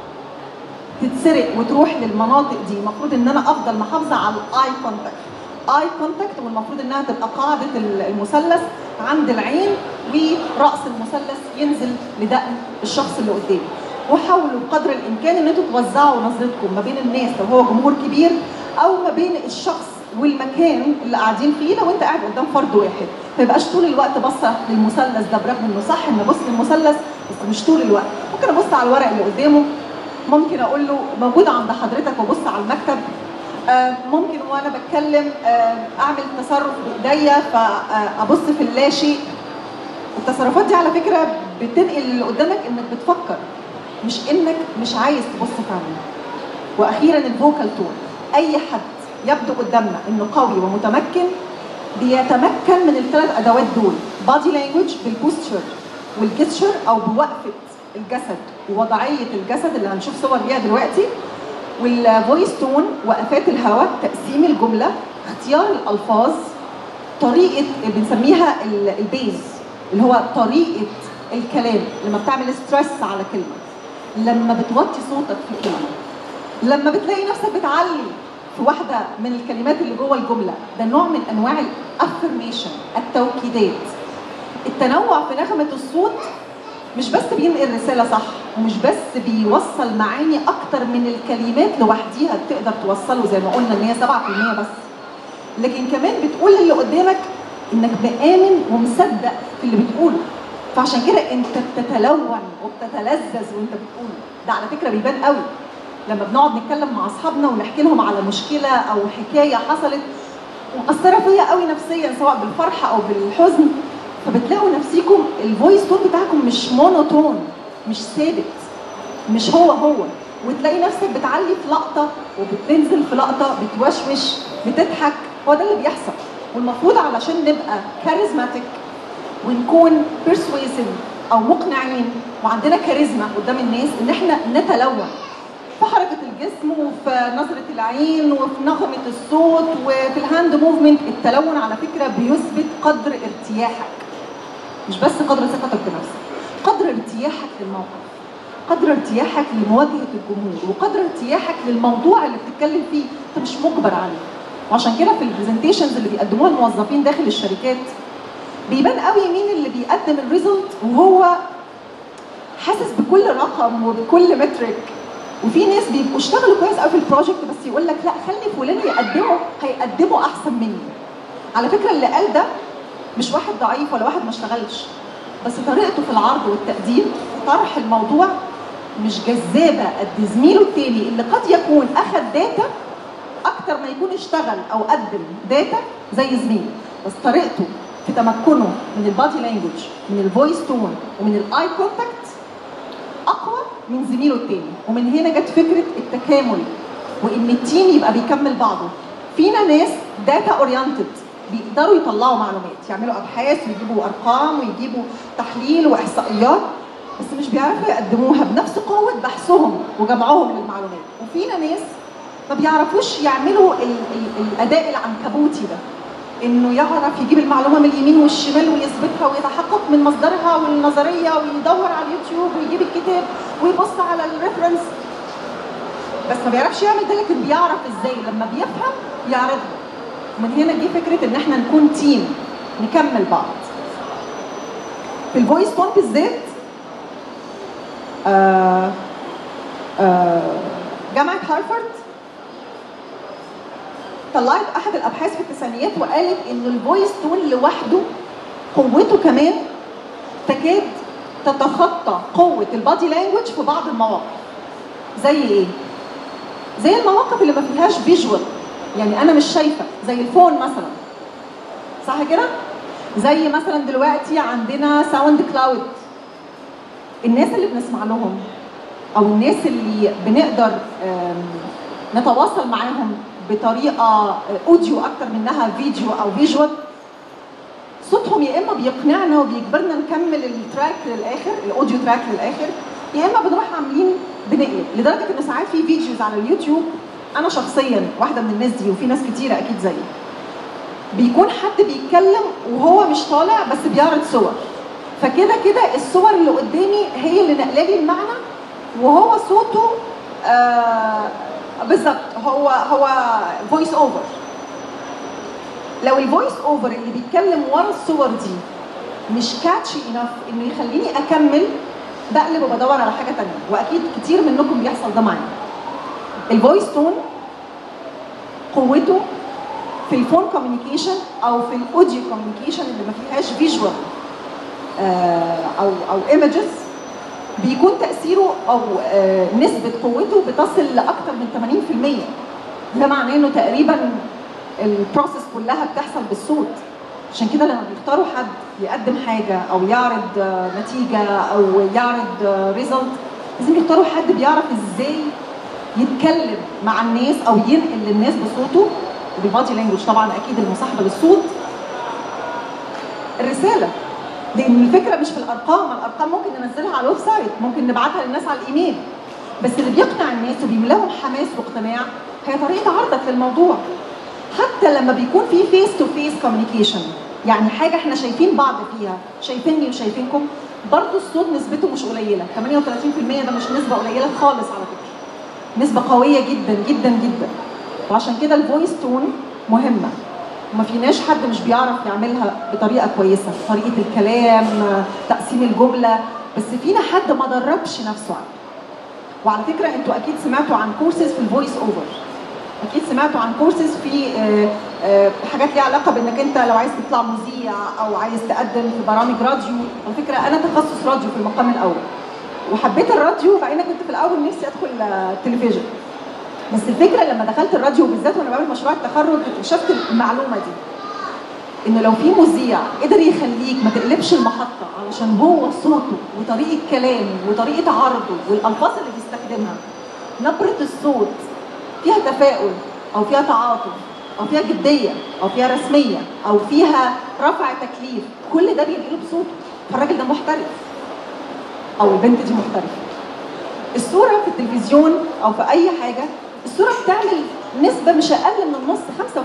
تتسرق وتروح للمناطق دي المفروض ان انا افضل محافظه على الاي كونتاكت اي كونتاكت والمفروض انها تبقى قاعده المثلث عند العين وراس المثلث ينزل لدقن الشخص اللي قدامي وحاولوا بقدر الامكان ان انتوا توزعوا نظرتكم ما بين الناس لو هو جمهور كبير او ما بين الشخص والمكان اللي قاعدين فيه لو انت قاعد قدام فرد واحد ما يبقاش طول الوقت باصه للمثلث ده برغم انه صح ان ابص للمثلث بس مش طول الوقت ممكن ابص على الورق اللي قدامه ممكن اقول له موجود عند حضرتك وابص على المكتب آه، ممكن وانا بتكلم آه، اعمل تصرف بايديا فابص في اللاشيء التصرفات دي على فكره بتنقل اللي قدامك انك بتفكر مش انك مش عايز تبص فعلا واخيرا الفوكال تون اي حد يبدو قدامنا انه قوي ومتمكن بيتمكن من الثلاث ادوات دول بادي لانجوج بالبوستشر والجستشر او بوقفه الجسد ووضعيه الجسد اللي هنشوف صور ليها دلوقتي والفويس تون وقفات الهواء تقسيم الجمله اختيار الالفاظ طريقه بنسميها ال- البيز اللي هو طريقه الكلام لما بتعمل ستريس على كلمه لما بتوطي صوتك في كلمه لما بتلاقي نفسك بتعلي في واحده من الكلمات اللي جوه الجمله ده نوع من انواع الافرميشن التوكيدات التنوع في نغمه الصوت مش بس بينقل رسالة صح ومش بس بيوصل معاني أكتر من الكلمات لوحديها تقدر توصله زي ما قلنا إن هي 7% بس لكن كمان بتقول للي قدامك إنك مآمن ومصدق في اللي بتقوله فعشان كده أنت بتتلون وبتتلذذ وأنت بتقوله ده على فكرة بيبان قوي لما بنقعد نتكلم مع أصحابنا ونحكي لهم على مشكلة أو حكاية حصلت ومأثرة فيا قوي نفسيا سواء بالفرحة أو بالحزن فبتلاقوا نفسيكم الفويس تون بتاعكم مش مونوتون مش ثابت مش هو هو وتلاقي نفسك بتعلي في لقطه وبتنزل في لقطه بتوشوش بتضحك هو ده اللي بيحصل والمفروض علشان نبقى كاريزماتيك ونكون بيرسويسيف او مقنعين وعندنا كاريزما قدام الناس ان احنا نتلون في حركه الجسم وفي نظره العين وفي نغمه الصوت وفي الهاند موفمنت التلون على فكره بيثبت قدر ارتياحك مش بس قدر ثقتك بنفسك قدر ارتياحك للموقف قدر ارتياحك لمواجهه الجمهور وقدر ارتياحك للموضوع اللي بتتكلم فيه انت مش مجبر عليه وعشان كده في البرزنتيشنز اللي بيقدموها الموظفين داخل الشركات بيبان قوي مين اللي بيقدم الريزلت وهو حاسس بكل رقم وبكل مترك وفي ناس بيبقوا اشتغلوا كويس قوي في البروجكت بس يقول لك لا خلي فلان يقدمه هيقدمه احسن مني على فكره اللي قال ده مش واحد ضعيف ولا واحد ما اشتغلش بس طريقته في العرض والتقديم وطرح الموضوع مش جذابه قد زميله التاني اللي قد يكون اخذ داتا اكتر ما يكون اشتغل او قدم داتا زي زميله بس طريقته في تمكنه من البادي لانجوج من الفويس تون ومن الاي كونتاكت اقوى من زميله التاني ومن هنا جت فكره التكامل وان التيم يبقى بيكمل بعضه فينا ناس داتا اورينتد بيقدروا يطلعوا معلومات يعملوا ابحاث ويجيبوا ارقام ويجيبوا تحليل واحصائيات بس مش بيعرفوا يقدموها بنفس قوه بحثهم وجمعهم للمعلومات وفينا ناس ما بيعرفوش يعملوا ال ال الاداء العنكبوتي ده انه يعرف يجيب المعلومه من اليمين والشمال ويثبتها ويتحقق من مصدرها والنظريه ويدور على اليوتيوب ويجيب الكتاب ويبص على الريفرنس بس ما بيعرفش يعمل ده لكن بيعرف ازاي لما بيفهم يعرضها من هنا جه فكره ان احنا نكون تيم نكمل بعض في الفويس تون بالذات آه آه جامعه هارفارد طلعت احد الابحاث في التسعينيات وقالت ان الفويس تون لوحده قوته كمان تكاد تتخطى قوه البادي لانجوج في بعض المواقف زي ايه زي المواقف اللي ما فيهاش فيجوال يعني انا مش شايفه زي الفون مثلا صح كده زي مثلا دلوقتي عندنا ساوند كلاود الناس اللي بنسمع لهم او الناس اللي بنقدر آم، نتواصل معاهم بطريقه اوديو اكتر منها فيديو او فيجوال صوتهم يا اما بيقنعنا وبيجبرنا نكمل التراك للاخر الاوديو تراك للاخر يا اما بنروح عاملين بنقلب لدرجه ان ساعات في فيديوز على اليوتيوب انا شخصيا واحده من الناس دي وفي ناس كتيره اكيد زيي بيكون حد بيتكلم وهو مش طالع بس بيعرض صور فكده كده الصور اللي قدامي هي اللي نقله لي المعنى وهو صوته آه بالظبط هو هو فويس اوفر لو الفويس اوفر اللي بيتكلم ورا الصور دي مش كاتشي انف انه يخليني اكمل بقلب وبدور على حاجه تانية واكيد كتير منكم بيحصل ده معايا الفويس تون قوته في الفون كوميونيكيشن او في الاوديو كوميونيكيشن اللي ما فيهاش فيجوال او او ايمجز بيكون تاثيره او آه، نسبه قوته بتصل لاكثر من 80% ده معناه انه تقريبا البروسيس كلها بتحصل بالصوت عشان كده لما بيختاروا حد يقدم حاجه او يعرض آه، نتيجه او يعرض ريزلت لازم يختاروا حد بيعرف ازاي يتكلم مع الناس او ينقل للناس بصوته وبالبادي لانجوج طبعا اكيد المصاحبه للصوت الرساله لان الفكره مش في الارقام ما الارقام ممكن ننزلها على الويب سايت ممكن نبعتها للناس على الايميل بس اللي بيقنع الناس وبيملاهم حماس واقتناع هي طريقه عرضك للموضوع حتى لما بيكون في فيس تو فيس كوميونيكيشن يعني حاجه احنا شايفين بعض فيها شايفيني وشايفينكم برضه الصوت نسبته مش قليله 38% ده مش نسبه قليله خالص على فكره نسبه قويه جدا جدا جدا وعشان كده الفويس تون مهمه وما فيناش حد مش بيعرف يعملها بطريقه كويسه طريقه الكلام تقسيم الجمله بس فينا حد ما دربش نفسه عنه وعلى فكره انتوا اكيد سمعتوا عن كورسز في الفويس اوفر اكيد سمعتوا عن كورسز في آه، آه، حاجات ليها علاقه بانك انت لو عايز تطلع مذيع او عايز تقدم في برامج راديو على فكره انا تخصص راديو في المقام الاول وحبيت الراديو مع اني كنت في الاول نفسي ادخل آه، التلفزيون بس الفكره لما دخلت الراديو بالذات وانا بعمل مشروع التخرج اكتشفت المعلومه دي ان لو في مذيع قدر يخليك ما تقلبش المحطه علشان هو صوته وطريقه كلامه وطريقه عرضه والالفاظ اللي بيستخدمها نبره الصوت فيها تفاؤل او فيها تعاطف او فيها جديه او فيها رسميه او فيها رفع تكليف كل ده بينقله بصوته فالراجل ده محترف او البنت دي محترفه الصوره في التلفزيون او في اي حاجه الصوره بتعمل نسبه مش اقل من النص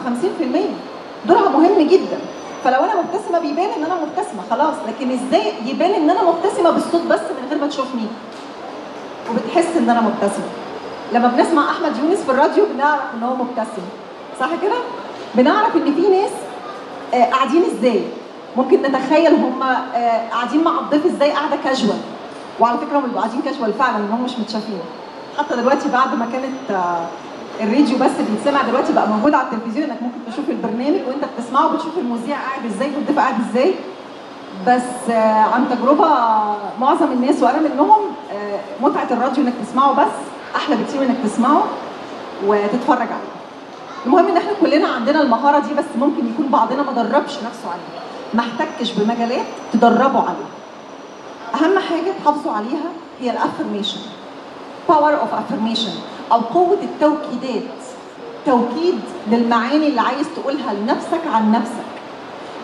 55% دورها مهم جدا فلو انا مبتسمه بيبان ان انا مبتسمه خلاص لكن ازاي يبان ان انا مبتسمه بالصوت بس من غير ما تشوفني وبتحس ان انا مبتسمه لما بنسمع احمد يونس في الراديو بنعرف ان هو مبتسم صح كده بنعرف ان في ناس آه، قاعدين ازاي ممكن نتخيل هم آه، قاعدين مع الضيف ازاي قاعده كاجوال وعلى فكره هم بيبقوا قاعدين كاجوال فعلا ان هم مش متشافين حتى دلوقتي بعد ما كانت آه، الراديو بس بيتسمع دلوقتي بقى موجود على التلفزيون انك ممكن تشوف البرنامج وانت بتسمعه بتشوف المذيع قاعد ازاي والضيف قاعد ازاي بس آه، عن تجربه معظم الناس وانا منهم آه، متعه الراديو انك تسمعه بس احلى بكتير من انك تسمعه وتتفرج عليه المهم ان احنا كلنا عندنا المهاره دي بس ممكن يكون بعضنا ما دربش نفسه عليها ما احتكش بمجالات تدربوا عليها اهم حاجه تحافظوا عليها هي الافرميشن باور اوف افرميشن او قوه التوكيدات توكيد للمعاني اللي عايز تقولها لنفسك عن نفسك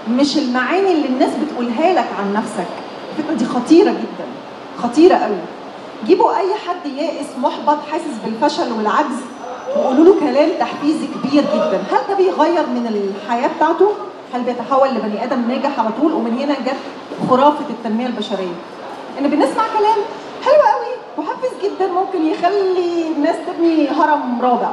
مش المعاني اللي الناس بتقولها لك عن نفسك الفكره دي خطيره جدا خطيره قوي جيبوا اي حد يائس محبط حاسس بالفشل والعجز وقولوا له كلام تحفيزي كبير جدا هل ده بيغير من الحياه بتاعته هل بيتحول لبني ادم ناجح على طول ومن هنا جت خرافه التنميه البشريه ان بنسمع كلام حلو قوي محفز جدا ممكن يخلي الناس تبني هرم رابع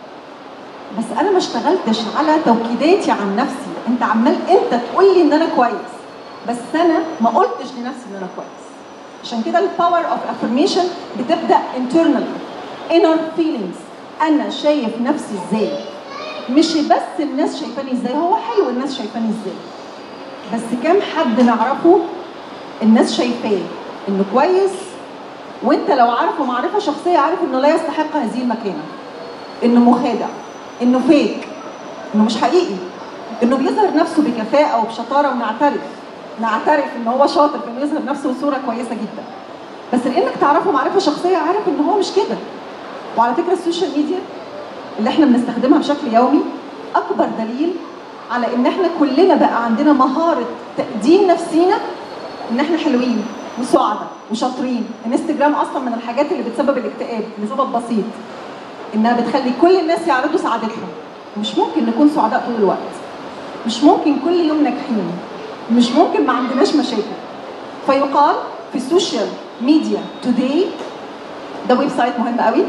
بس انا ما اشتغلتش على توكيداتي عن نفسي انت عمال انت تقول لي ان انا كويس بس انا ما قلتش لنفسي ان انا كويس عشان كده الباور اوف افرميشن بتبدا internally inner feelings انا شايف نفسي ازاي مش بس الناس شايفاني ازاي هو حلو الناس شايفاني ازاي بس كام حد نعرفه الناس شايفاه انه كويس وانت لو عارفه معرفه شخصيه عارف انه لا يستحق هذه المكانه انه مخادع انه فيك انه مش حقيقي انه بيظهر نفسه بكفاءه وبشطاره ونعترف نعترف ان هو شاطر في انه يظهر نفسه بصوره كويسه جدا بس لانك تعرفه معرفه شخصيه عارف ان هو مش كده وعلى فكره السوشيال ميديا اللي احنا بنستخدمها بشكل يومي اكبر دليل على ان احنا كلنا بقى عندنا مهاره تقديم نفسينا ان احنا حلوين وسعداء وشاطرين انستجرام اصلا من الحاجات اللي بتسبب الاكتئاب لسبب بسيط انها بتخلي كل الناس يعرضوا سعادتهم مش ممكن نكون سعداء طول الوقت مش ممكن كل يوم ناجحين مش ممكن ما عندناش مشاكل فيقال في السوشيال ميديا توداي ده ويب سايت مهم قوي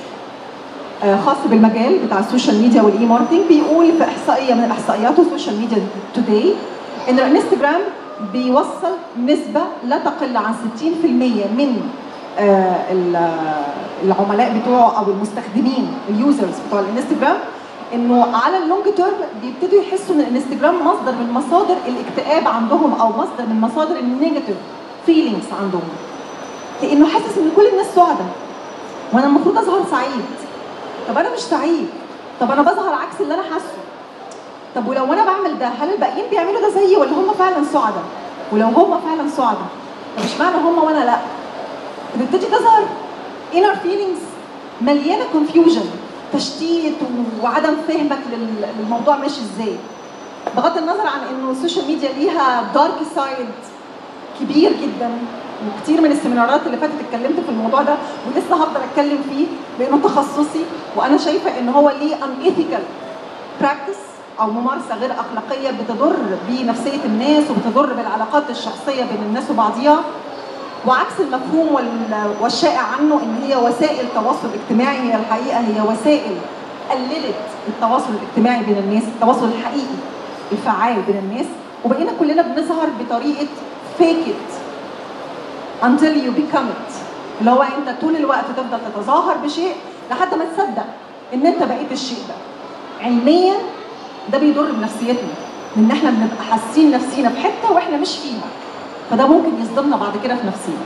آه، خاص بالمجال بتاع السوشيال ميديا والاي ماركتنج بيقول في احصائيه من احصائياته السوشيال ميديا توداي ان الانستجرام بيوصل نسبه لا تقل عن 60% من آه، ال- العملاء بتوعه او المستخدمين اليوزرز بتوع الانستجرام انه على اللونج تيرم بيبتدوا يحسوا ان الانستجرام مصدر من مصادر الاكتئاب عندهم او مصدر من مصادر النيجاتيف فيلينجز عندهم لانه حاسس ان كل الناس سعداء وانا المفروض اظهر سعيد طب انا مش سعيد طب انا بظهر عكس اللي انا حاسه طب ولو انا بعمل ده هل الباقيين بيعملوا ده زيي ولا هم فعلا سعداء ولو هم فعلا سعداء طب اشمعنى هم وانا لا بتبتدي تظهر inner feelings مليانه confusion تشتيت وعدم فهمك لل- للموضوع ماشي ازاي بغض النظر عن انه السوشيال ميديا ليها دارك سايد كبير جدا وكتير من السيمينارات اللي فاتت اتكلمت في الموضوع ده ولسه هفضل اتكلم فيه لانه تخصصي وانا شايفه ان هو ليه unethical practice او ممارسه غير اخلاقيه بتضر بنفسيه الناس وبتضر بالعلاقات الشخصيه بين الناس وبعضيها وعكس المفهوم وال- والشائع عنه ان هي وسائل تواصل اجتماعي هي الحقيقه هي وسائل قللت التواصل الاجتماعي بين الناس التواصل الحقيقي الفعال بين الناس وبقينا كلنا بنظهر بطريقه fake it until you become it اللي هو انت طول الوقت تفضل تتظاهر بشيء لحد ما تصدق ان انت بقيت الشيء ده علميا ده بيضر بنفسيتنا لان احنا بنبقى حاسين نفسينا في حته واحنا مش فيها فده ممكن يصدمنا بعد كده في نفسينا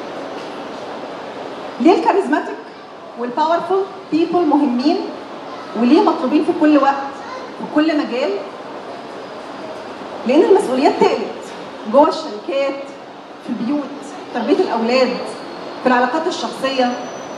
ليه الكاريزماتيك والباورفul بيبول مهمين وليه مطلوبين في كل وقت في كل مجال لان المسؤوليات تقلت جوه الشركات في البيوت تربيه الاولاد في العلاقات الشخصيه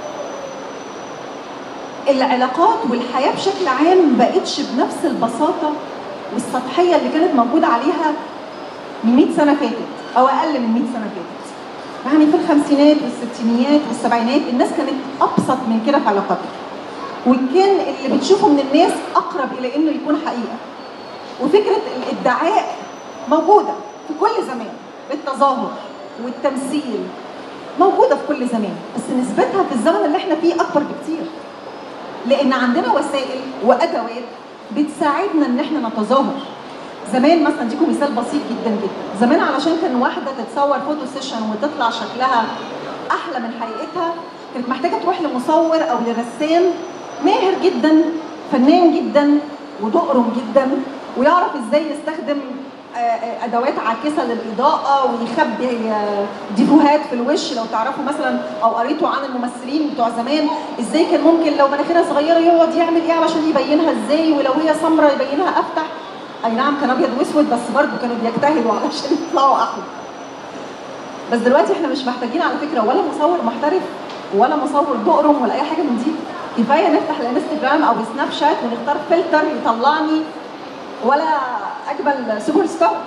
العلاقات والحياه بشكل عام بقتش بنفس البساطه والسطحيه اللي كانت موجوده عليها من 100 سنه فاتت او اقل من 100 سنه فاتت يعني في الخمسينات والستينيات والسبعينات الناس كانت ابسط من كده في علاقاتها وكان اللي بتشوفه من الناس اقرب الى انه يكون حقيقه وفكره الادعاء موجوده في كل زمان التظاهر والتمثيل موجوده في كل زمان بس نسبتها في الزمن اللي احنا فيه اكبر بكتير لان عندنا وسائل وادوات بتساعدنا ان احنا نتظاهر زمان مثلا اديكم مثال بسيط جدا جدا زمان علشان كان واحده تتصور فوتو سيشن وتطلع شكلها احلى من حقيقتها كانت محتاجه تروح لمصور او لرسام ماهر جدا فنان جدا ودقرم جدا ويعرف ازاي يستخدم آه، آه، ادوات عاكسه للاضاءه ويخبي آه، ديفوهات في الوش لو تعرفوا مثلا او قريتوا عن الممثلين بتوع زمان ازاي كان ممكن لو مناخيرها صغيره يقعد يعمل ايه علشان يبينها ازاي ولو هي سمراء يبينها افتح اي نعم كان ابيض واسود بس برضه كانوا بيجتهدوا علشان يطلعوا احلى بس دلوقتي احنا مش محتاجين على فكره ولا مصور محترف ولا مصور دقرم ولا اي حاجه من دي كفايه نفتح الانستجرام او سناب شات ونختار فلتر يطلعني ولا اجمل سوبر ستار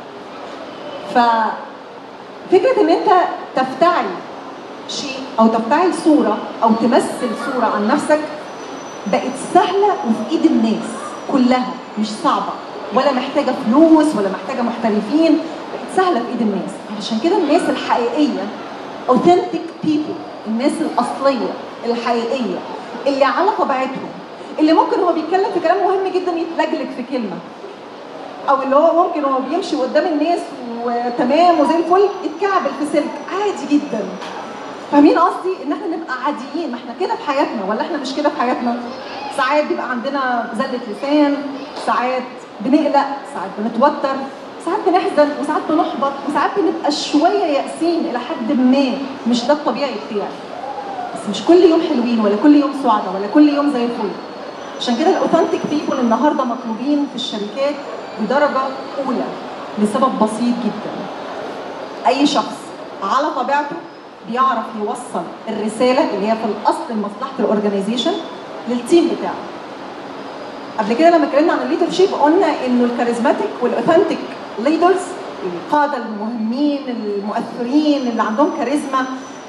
ففكره ان انت تفتعل شيء او تفتعل صوره او تمثل صوره عن نفسك بقت سهله وفي ايد الناس كلها مش صعبه ولا محتاجه فلوس ولا محتاجه محترفين بقت سهله في ايد الناس علشان كده الناس الحقيقيه authentic people الناس الاصليه الحقيقيه اللي على طبيعتهم اللي ممكن هو بيتكلم في كلام مهم جدا يتلجلج في كلمه او اللي هو ممكن هو بيمشي قدام الناس وتمام وزي الفل يتكعبل في سلك عادي جدا فاهمين قصدي ان احنا نبقى عاديين ما احنا كده في حياتنا ولا احنا مش كده في حياتنا ساعات بيبقى عندنا زلة لسان ساعات بنقلق ساعات بنتوتر ساعات بنحزن وساعات بنحبط وساعات بنبقى شويه يائسين الى حد ما مش ده الطبيعي بتاعي بس مش كل يوم حلوين ولا كل يوم سعداء ولا كل يوم زي الفل عشان كده الاوثنتيك بيبول النهارده مطلوبين في الشركات بدرجه اولى لسبب بسيط جدا اي شخص على طبيعته بيعرف يوصل الرساله اللي هي في الاصل لمصلحه الاورجنايزيشن للتيم بتاعه قبل كده لما اتكلمنا عن الليدر شيب قلنا انه الكاريزماتيك والاوثنتيك ليدرز القاده المهمين المؤثرين اللي عندهم كاريزما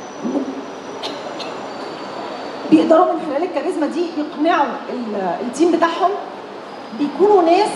بيقدروا من خلال الكاريزما دي يقنعوا ال- التيم بتاعهم بيكونوا ناس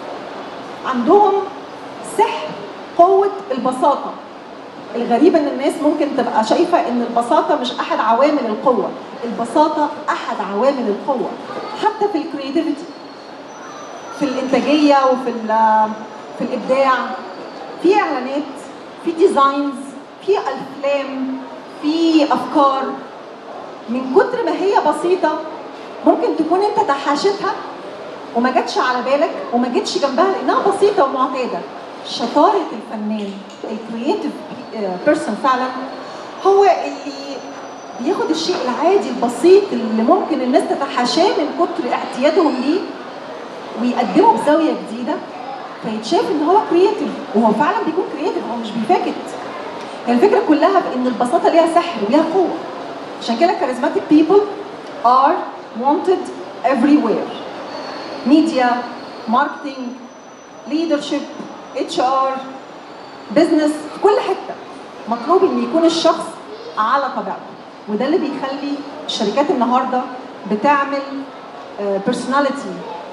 عندهم سحر قوة البساطة الغريب ان الناس ممكن تبقى شايفة ان البساطة مش احد عوامل القوة البساطة احد عوامل القوة حتى في الكرياتيفيتي في الانتاجية وفي ال- في الابداع في اعلانات في ديزاينز في افلام في افكار من كتر ما هي بسيطة ممكن تكون انت تحاشتها وما جاتش على بالك وما جيتش جنبها لانها بسيطة ومعتادة شطارة الفنان الكرييتيف بيرسون فعلا هو اللي بياخد الشيء العادي البسيط اللي ممكن الناس تتحاشاه من كتر اعتيادهم ليه ويقدمه بزاوية جديدة فيتشاف ان هو كرييتيف وهو فعلا بيكون كرييتيف هو مش بيفاكت هي الفكرة كلها في ان البساطة ليها سحر وليها قوة عشان كده charismatic people are wanted everywhere media marketing leadership HR business في كل حتة مطلوب ان يكون الشخص على طبيعته وده اللي بيخلي الشركات النهارده بتعمل بيرسوناليتي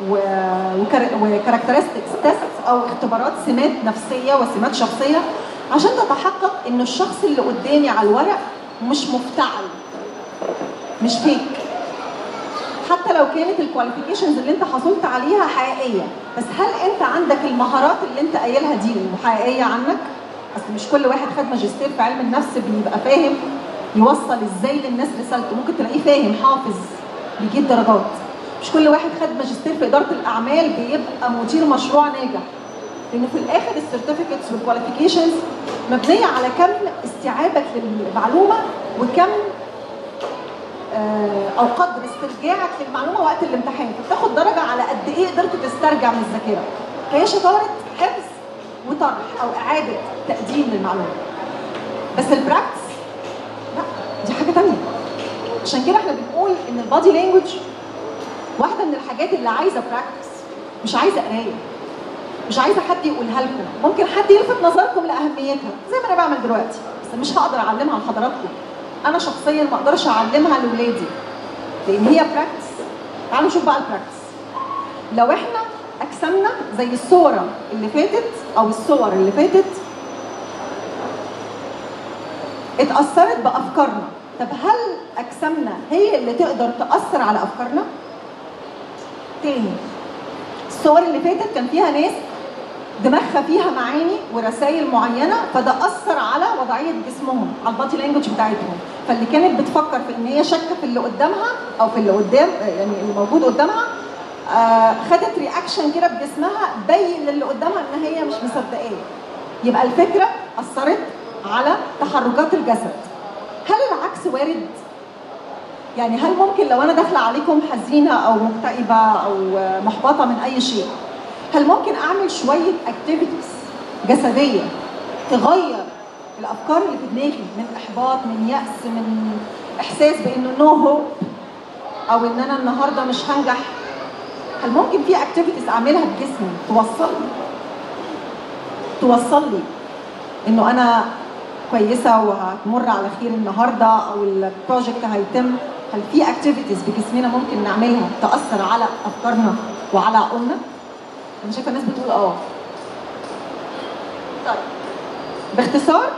وكاركترستكس تيست او اختبارات سمات نفسيه وسمات شخصيه عشان تتحقق ان الشخص اللي قدامي على الورق مش مفتعل مش فيك حتى لو كانت الكواليفيكيشنز اللي انت حصلت عليها حقيقيه بس هل انت عندك المهارات اللي انت قايلها دي حقيقيه عنك اصل مش كل واحد خد ماجستير في علم النفس بيبقى فاهم يوصل ازاي للناس رسالته ممكن تلاقيه فاهم حافظ بيجيب درجات مش كل واحد خد ماجستير في اداره الاعمال بيبقى مدير مشروع ناجح لان في الاخر السيرتيفيكتس والكواليفيكيشنز مبنيه على كم استيعابك للمعلومه وكم آه، او قدر استرجاعك للمعلومه وقت الامتحان فبتاخد درجه على قد ايه قدرت تسترجع من الذاكره فهي شطاره حفظ وطرح او اعاده تقديم للمعلومه بس البراكتس لا دي حاجه تانية عشان كده احنا بنقول ان البادي لانجوج واحده من الحاجات اللي عايزه براكتس مش عايزه قرايه مش عايزه حد يقولها لكم ممكن حد يلفت نظركم لاهميتها زي ما انا بعمل دلوقتي بس مش هقدر اعلمها لحضراتكم انا شخصيا ما اقدرش اعلمها لاولادي لان هي براكتس تعالوا نشوف بقى البراكتس لو احنا اجسامنا زي الصوره اللي فاتت او الصور اللي فاتت اتاثرت بافكارنا طب هل اجسامنا هي اللي تقدر تاثر على افكارنا تاني الصور اللي فاتت كان فيها ناس دماغها فيها معاني ورسائل معينه فده اثر على وضعيه جسمهم على البادي لانجوج بتاعتهم فاللي كانت بتفكر في ان هي شاكه في اللي قدامها او في اللي قدام يعني اللي موجود قدامها آه خدت رياكشن كده بجسمها بين للي قدامها ان هي مش مصدقاه يبقى الفكره اثرت على تحركات الجسد هل العكس وارد يعني هل ممكن لو انا داخله عليكم حزينه او مكتئبه او محبطه من اي شيء هل ممكن اعمل شويه اكتيفيتيز جسديه تغير الافكار اللي في دماغي من احباط من ياس من احساس بانه نو هوب او ان انا النهارده مش هنجح هل ممكن في اكتيفيتيز اعملها بجسمي توصلني توصل لي انه انا كويسه وهتمر على خير النهارده او البروجكت هيتم هل في اكتيفيتيز بجسمنا ممكن نعملها تاثر على افكارنا وعلى عقولنا؟ انا شايفه الناس بتقول اه طيب باختصار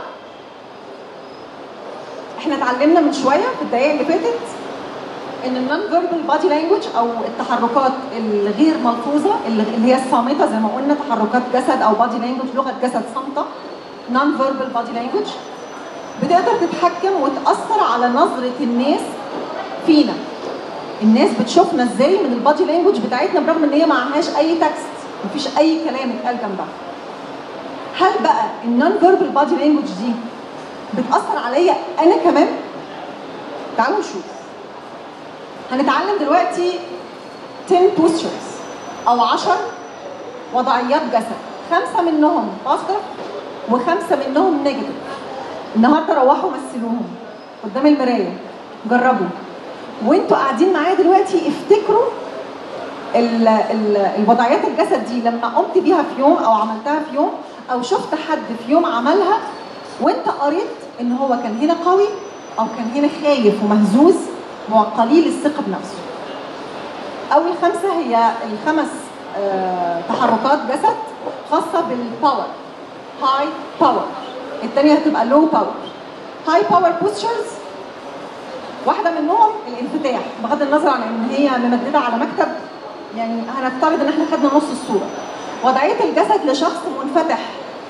احنا اتعلمنا من شويه في الدقائق اللي فاتت ان النون فيربال بادي لانجوج او التحركات الغير ملحوظه اللي اللي هي الصامته زي ما قلنا تحركات جسد او بادي لانجوج لغه جسد صامته نون فيربال بادي لانجوج بتقدر تتحكم وتاثر على نظره الناس فينا الناس بتشوفنا ازاي من البادي لانجوج بتاعتنا برغم ان هي معهاش اي تكست مفيش اي كلام اتقال جنبها هل بقى النون فيربال بادي لانجوج دي بتاثر عليا انا كمان تعالوا نشوف هنتعلم دلوقتي 10 بوستشرز او 10 وضعيات جسد خمسه منهم بوزيتيف وخمسه منهم نيجاتيف النهارده روحوا مثلوهم قدام المرايه جربوا وانتوا قاعدين معايا دلوقتي افتكروا ال ال الوضعيات الجسد دي لما قمت بيها في يوم او عملتها في يوم او شفت حد في يوم عملها وانت قريت ان هو كان هنا قوي او كان هنا خايف ومهزوز وقليل الثقه بنفسه. اول خمسه هي الخمس آه، تحركات جسد خاصه بالباور هاي باور الثانيه هتبقى لو باور هاي باور بوستشرز واحده منهم الانفتاح بغض النظر عن ان هي ممدده على مكتب يعني هنفترض ان احنا خدنا نص الصوره وضعيه الجسد لشخص منفتح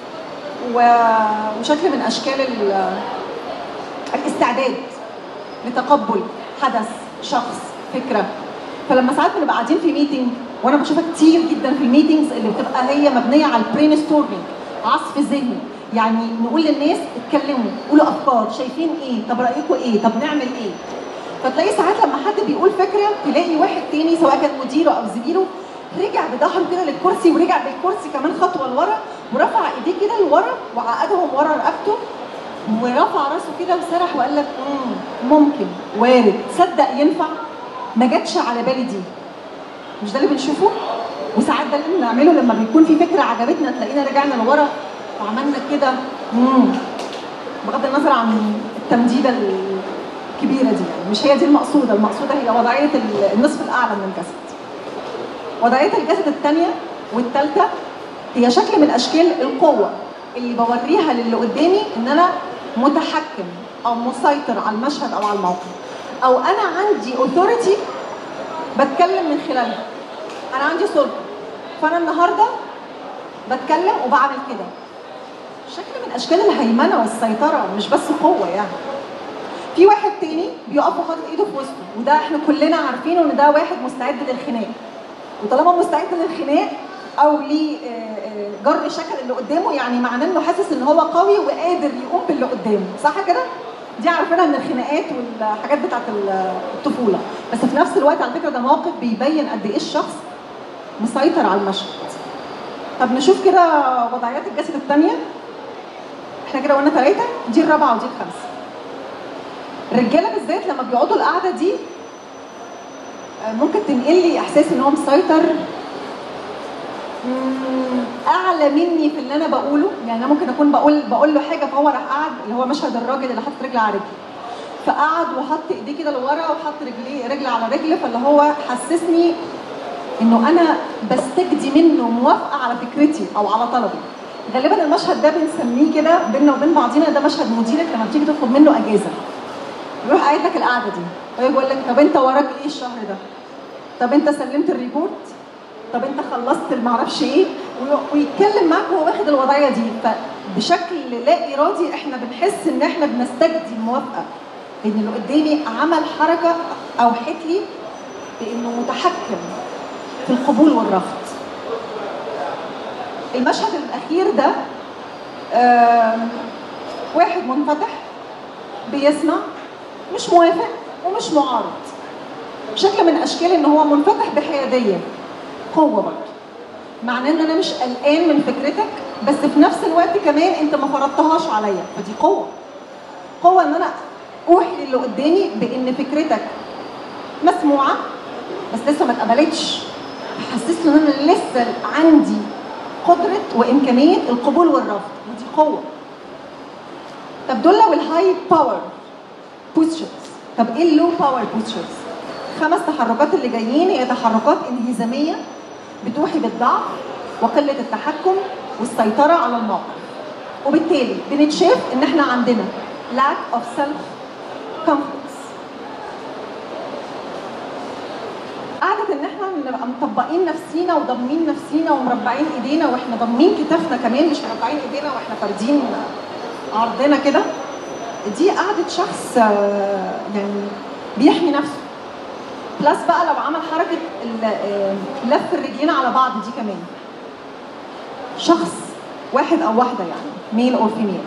و- وشكل من اشكال ال- الاستعداد لتقبل حدث شخص فكره فلما ساعات بنبقى قاعدين في ميتنج وانا بشوفها كتير جدا في الميتنجز اللي بتبقى هي مبنيه على البرين ستورمينج عصف ذهني يعني نقول للناس اتكلموا قولوا افكار شايفين ايه طب رايكم ايه طب نعمل ايه فتلاقي ساعات لما حد بيقول فكره تلاقي واحد تاني سواء كان مديره او زميله رجع بظهره كده للكرسي ورجع بالكرسي كمان خطوه لورا ورفع ايديه كده لورا وعقدهم ورا رقبته ورفع راسه كده وسرح وقال لك "مم، ممكن وارد تصدق ينفع ما جاتش على بالي دي مش ده اللي بنشوفه وساعات ده اللي بنعمله لما بيكون في فكره عجبتنا تلاقينا رجعنا لورا وعملنا كده "مم". بغض النظر عن التمديده الكبيره دي يعني مش هي دي المقصوده المقصوده هي وضعيه ال- النصف الاعلى من الجسد وضعيه الجسد الثانيه والثالثه هي شكل من اشكال القوه اللي بوريها للي قدامي ان انا متحكم او مسيطر على المشهد او على الموقف او انا عندي اوثوريتي بتكلم من خلالها انا عندي سلطه فانا النهارده بتكلم وبعمل كده شكل من اشكال الهيمنه والسيطره مش بس قوه يعني في واحد تاني بيقف وحاطط ايده في وسطه وده احنا كلنا عارفينه ان ده واحد مستعد للخناق وطالما مستعد للخناق او ليه آه، آه، جر شكل اللي قدامه يعني معناه انه حاسس ان هو قوي وقادر يقوم باللي قدامه صح كده؟ دي عارفينها من الخناقات والحاجات بتاعت الطفوله بس في نفس الوقت على فكره ده موقف بيبين قد ايه الشخص مسيطر على المشهد طب نشوف كده وضعيات الجسد الثانيه احنا كده قلنا ثلاثه دي الرابعه ودي الخامسه الرجاله بالذات لما بيقعدوا القعده دي آه، ممكن تنقل لي احساس ان هو مسيطر مم، اعلى مني في اللي انا بقوله يعني انا ممكن اكون بقول بقول له حاجه فهو راح قعد اللي هو مشهد الراجل اللي حاطط رجل على رجل فقعد وحط ايديه كده لورا وحط رجليه رجل على رجل فاللي هو حسسني انه انا بستجدي منه موافقه على فكرتي او على طلبي غالبا المشهد ده بنسميه كده بيننا وبين بعضينا ده مشهد مديرك لما بتيجي تطلب منه اجازه يروح قايل لك القعده دي ويجي يقول لك طب انت وراك ايه الشهر ده؟ طب انت سلمت الريبورت؟ طب انت خلصت المعرفش ايه؟ وي- ويتكلم معاك وهو واخد الوضعيه دي فبشكل لا ارادي احنا بنحس ان احنا بنستجدي الموافقه ان اللي قدامي عمل حركه اوحت لي بانه متحكم في القبول والرفض. المشهد الاخير ده آم، واحد منفتح بيسمع مش موافق ومش معارض شكل من اشكال ان هو منفتح بحياديه قوه برضه معناه ان انا مش قلقان من فكرتك بس في نفس الوقت كمان انت ما فرضتهاش عليا فدي قوه قوه ان انا اوحي للي قدامي بان فكرتك مسموعه بس لسه ما اتقبلتش حسسته ان انا لسه عندي قدره وامكانيه القبول والرفض ودي قوه طب دول لو الهاي باور بوستشرز طب ايه اللو باور بوستشرز خمس تحركات اللي جايين هي تحركات انهزاميه بتوحي بالضعف وقله التحكم والسيطره على الموقف وبالتالي بنتشاف ان احنا عندنا lack of self confidence قعدة ان احنا نبقى مطبقين نفسينا وضامنين نفسينا ومربعين ايدينا واحنا ضامنين كتافنا كمان مش مربعين ايدينا واحنا فاردين عرضنا كده دي قعدة شخص آه، يعني بيحمي نفسه بلس بقى لو عمل حركة ال- آه، لف الرجلين على بعض دي كمان شخص واحد او واحدة يعني ميل او فيميل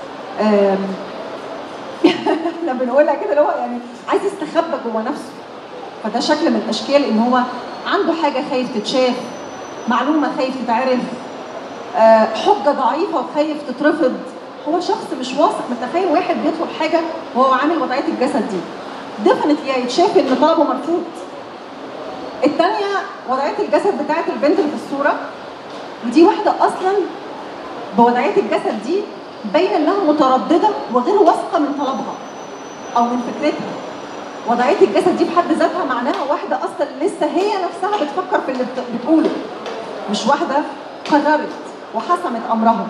احنا بنقولها كده اللي هو يعني عايز يستخبى جوه نفسه فده شكل من الاشكال ان هو عنده حاجه خايف تتشاف معلومه خايف تتعرف آه، حجه ضعيفه وخايف تترفض هو شخص مش واثق متخيل واحد بيطلب حاجه وهو عامل وضعيه الجسد دي ديفنتلي هيتشاف ان طلبه مرفوض الثانيه وضعيه الجسد بتاعت البنت اللي في الصوره ودي واحده اصلا بوضعيه الجسد دي باينه انها متردده وغير واثقه من طلبها او من فكرتها وضعيه الجسد دي بحد ذاتها معناها واحده اصلا لسه هي نفسها بتفكر في اللي بت- بتقوله مش واحده قررت وحسمت امرها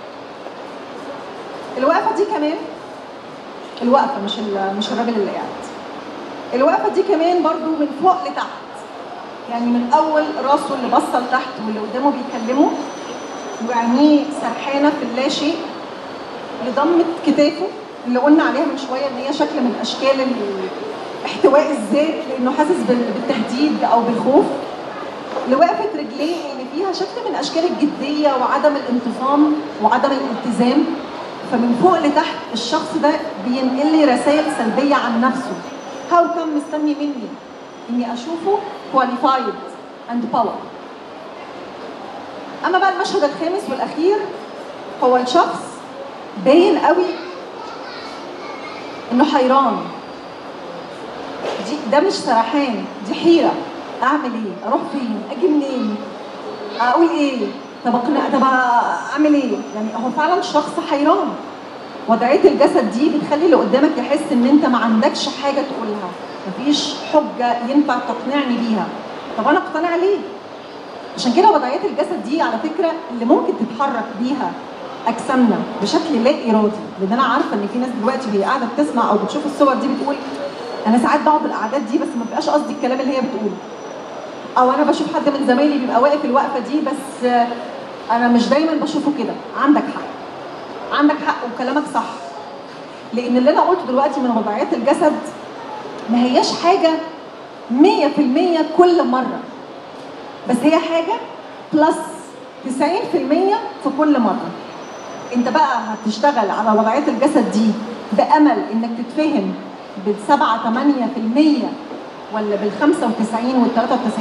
الوقفه دي كمان الوقفه مش ال- مش الراجل اللي قاعد الوقفه دي كمان برضو من فوق لتحت يعني من اول راسه اللي بصه لتحت واللي قدامه بيكلمه وعينيه سرحانه في اللاشيء لضمة كتافه اللي قلنا عليها من شويه ان هي شكل من اشكال ال- احتواء الذات لانه حاسس بال- بالتهديد او بالخوف لوقفه رجليه اللي فيها شكل من اشكال الجديه وعدم الانتظام وعدم الالتزام فمن فوق لتحت الشخص ده بينقل لي رسائل سلبيه عن نفسه هاو كم مستني مني اني اشوفه كواليفايد اند باور اما بقى المشهد الخامس والاخير هو الشخص باين قوي انه حيران دي ده مش سرحان دي حيره اعمل ايه اروح فين اجي منين اقول ايه طب اقنع طب اعمل ايه يعني هو فعلا شخص حيران وضعيه الجسد دي بتخلي اللي قدامك يحس ان انت ما عندكش حاجه تقولها مفيش حجه ينفع تقنعني بيها طب انا اقتنع ليه عشان كده وضعيات الجسد دي على فكره اللي ممكن تتحرك بيها اجسامنا بشكل لا ارادي لان انا عارفه ان في ناس دلوقتي وهي قاعده بتسمع او بتشوف الصور دي بتقول انا ساعات بقعد الاعداد دي بس ما بيبقاش قصدي الكلام اللي هي بتقوله او انا بشوف حد من زمايلي بيبقى واقف الوقفه دي بس آه، انا مش دايما بشوفه كده عندك حق عندك حق وكلامك صح لان اللي انا قلته دلوقتي من وضعيات الجسد ما هياش حاجه 100% كل مره بس هي حاجه بلس 90% في كل مره انت بقى هتشتغل على وضعيات الجسد دي بامل انك تتفهم بالسبعة 8% ولا بال 95 وال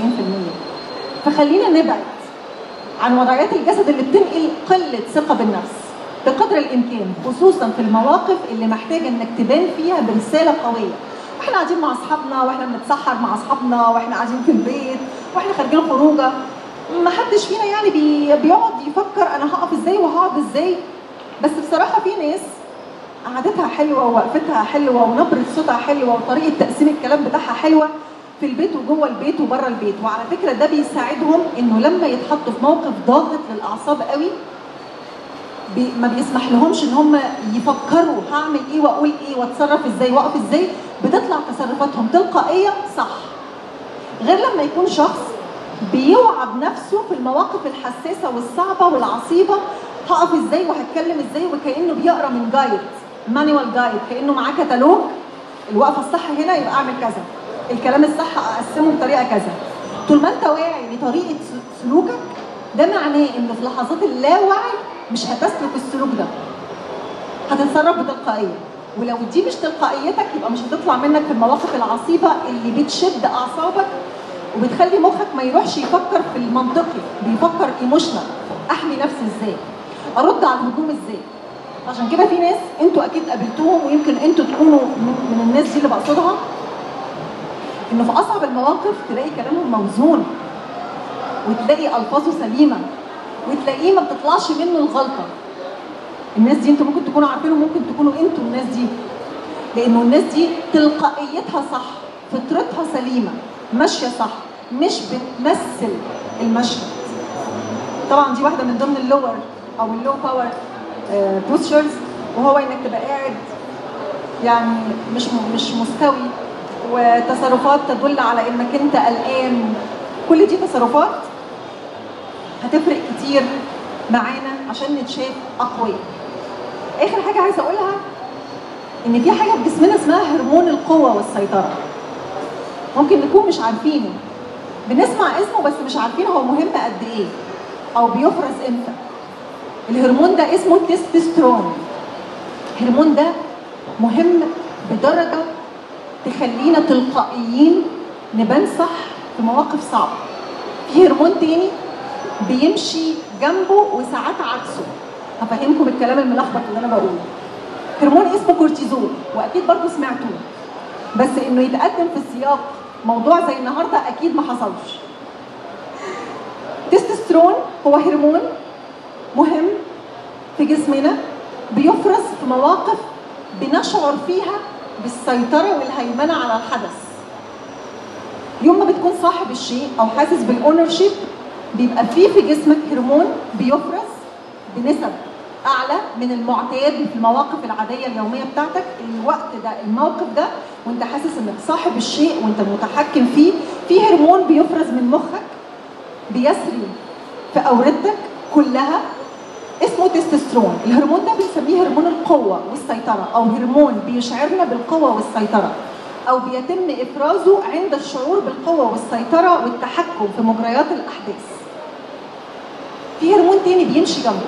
93% فخلينا نبعد عن وضعيات الجسد اللي بتنقل قله ثقه بالنفس بقدر الامكان خصوصا في المواقف اللي محتاجه انك تبان فيها برساله قويه واحنا قاعدين مع اصحابنا واحنا بنتسحر مع اصحابنا واحنا قاعدين في البيت واحنا خارجين خروجه ما حدش فينا يعني بي بيقعد يفكر انا هقف ازاي وهقعد ازاي بس بصراحه في ناس قعدتها حلوه ووقفتها حلوه ونبره صوتها حلوه وطريقه تقسيم الكلام بتاعها حلوه في البيت وجوه البيت وبره البيت وعلى فكره ده بيساعدهم انه لما يتحطوا في موقف ضاغط للاعصاب قوي بي ما بيسمح لهمش ان هم يفكروا هعمل ايه واقول ايه واتصرف ازاي واقف ازاي بتطلع تصرفاتهم تلقائيه صح غير لما يكون شخص بيوعى بنفسه في المواقف الحساسه والصعبه والعصيبه هقف ازاي وهتكلم ازاي وكانه بيقرا من جايد مانوال جايد كانه معاه كتالوج الوقفه الصح هنا يبقى اعمل كذا الكلام الصح اقسمه بطريقه كذا طول ما انت واعي لطريقه سلوكك ده معناه انه في لحظات اللاوعي مش هتسلك السلوك ده هتتصرف بتلقائيه ولو دي مش تلقائيتك يبقى مش هتطلع منك في المواقف العصيبه اللي بتشد اعصابك وبتخلي مخك ما يروحش يفكر في المنطقي بيفكر ايموشنال احمي نفسي ازاي ارد على الهجوم ازاي عشان كده في ناس انتوا اكيد قابلتوهم ويمكن انتوا تكونوا من, من الناس دي اللي بقصدها انه في اصعب المواقف تلاقي كلامهم موزون وتلاقي الفاظه سليمه وتلاقيه ما بتطلعش منه الغلطه الناس دي انتوا ممكن تكونوا عارفينهم ممكن تكونوا انتوا الناس دي لانه الناس دي تلقائيتها صح فطرتها سليمه ماشيه صح مش بتمثل المشهد طبعا دي واحده من ضمن اللور او اللو باور بوستشرز وهو انك تبقى قاعد يعني مش مش مستوي وتصرفات تدل على انك انت قلقان كل دي تصرفات هتفرق كتير معانا عشان نتشاف اقوياء اخر حاجه عايزه اقولها ان في حاجه في جسمنا اسمها هرمون القوه والسيطره ممكن نكون مش عارفينه بنسمع اسمه بس مش عارفين هو مهم قد ايه او بيفرز امتى الهرمون ده اسمه تستوستيرون الهرمون ده مهم بدرجه تخلينا تلقائيين نبان صح في مواقف صعبه في هرمون تاني بيمشي جنبه وساعات عكسه هفهمكم الكلام الملخبط اللي انا بقوله هرمون اسمه كورتيزول واكيد برضه سمعتوه بس انه يتقدم في السياق موضوع زي النهارده اكيد ما حصلش تستوستيرون هو هرمون مهم في جسمنا بيفرز في مواقف بنشعر فيها بالسيطره والهيمنه على الحدث يوم ما بتكون صاحب الشيء او حاسس بالاونر شيب بيبقى فيه في جسمك هرمون بيفرز بنسب اعلى من المعتاد في المواقف العاديه اليوميه بتاعتك الوقت ده الموقف ده وانت حاسس انك صاحب الشيء وانت المتحكم فيه في هرمون بيفرز من مخك بيسري في اوردتك كلها اسمه تستوستيرون الهرمون ده بنسميه هرمون القوه والسيطره او هرمون بيشعرنا بالقوه والسيطره او بيتم افرازه عند الشعور بالقوه والسيطره والتحكم في مجريات الاحداث في هرمون تاني بيمشي جنبه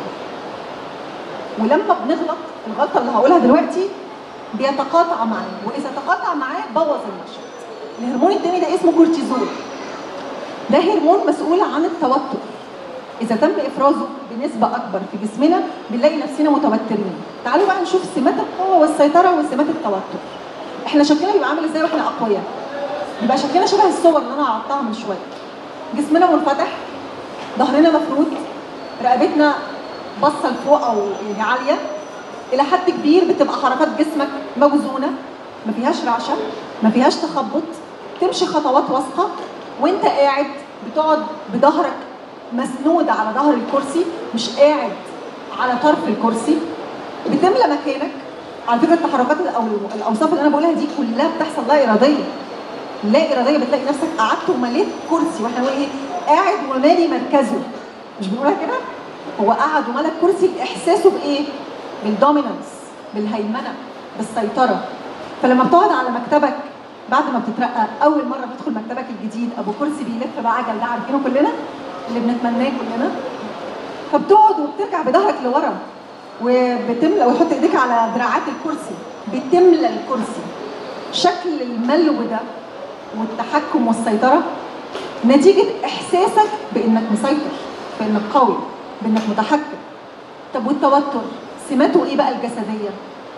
ولما بنغلط الغلطه اللي هقولها دلوقتي بيتقاطع معاه واذا تقاطع معاه بوظ المشهد الهرمون التاني ده اسمه كورتيزول ده هرمون مسؤول عن التوتر اذا تم افرازه بنسبه اكبر في جسمنا بنلاقي نفسنا متوترين تعالوا بقى نشوف سمات القوه والسيطره وسمات التوتر احنا شكلنا بيبقى عامل ازاي واحنا اقوياء يبقى شكلنا شبه الصور اللي انا عرضتها من شويه جسمنا منفتح ظهرنا مفرود رقبتنا باصه لفوق او يعني عاليه الى حد كبير بتبقى حركات جسمك موزونه ما فيهاش رعشه ما فيهاش تخبط تمشي خطوات واثقه وانت قاعد بتقعد بظهرك مسنود على ظهر الكرسي مش قاعد على طرف الكرسي بتملى مكانك على فكره التحركات او الاوصاف اللي انا بقولها دي كلها بتحصل لا اراديه لا اراديه بتلاقي نفسك قعدت ومليت كرسي واحنا بنقول ايه قاعد ومالي مركزه مش بنقولها كده هو قعد وملك كرسي احساسه بايه بالدومينانس بالهيمنه بالسيطره فلما بتقعد على مكتبك بعد ما بتترقى اول مره بتدخل مكتبك الجديد ابو كرسي بيلف بعجل ده عارفينه كلنا اللي بنتمناه كلنا فبتقعد وبترجع بظهرك لورا وبتملى ويحط ايديك على دراعات الكرسي بتملى الكرسي شكل الملو ده والتحكم والسيطره نتيجه احساسك بانك مسيطر بانك قوي بانك متحكم طب والتوتر سماته ايه بقى الجسديه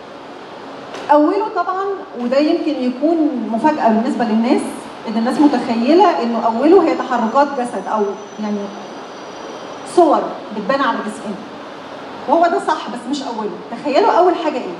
اوله طبعا وده يمكن يكون مفاجاه بالنسبه للناس ان الناس متخيله انه اوله هي تحركات جسد او يعني صور بتبان على جسمنا وهو ده صح بس مش اوله تخيلوا اول حاجه ايه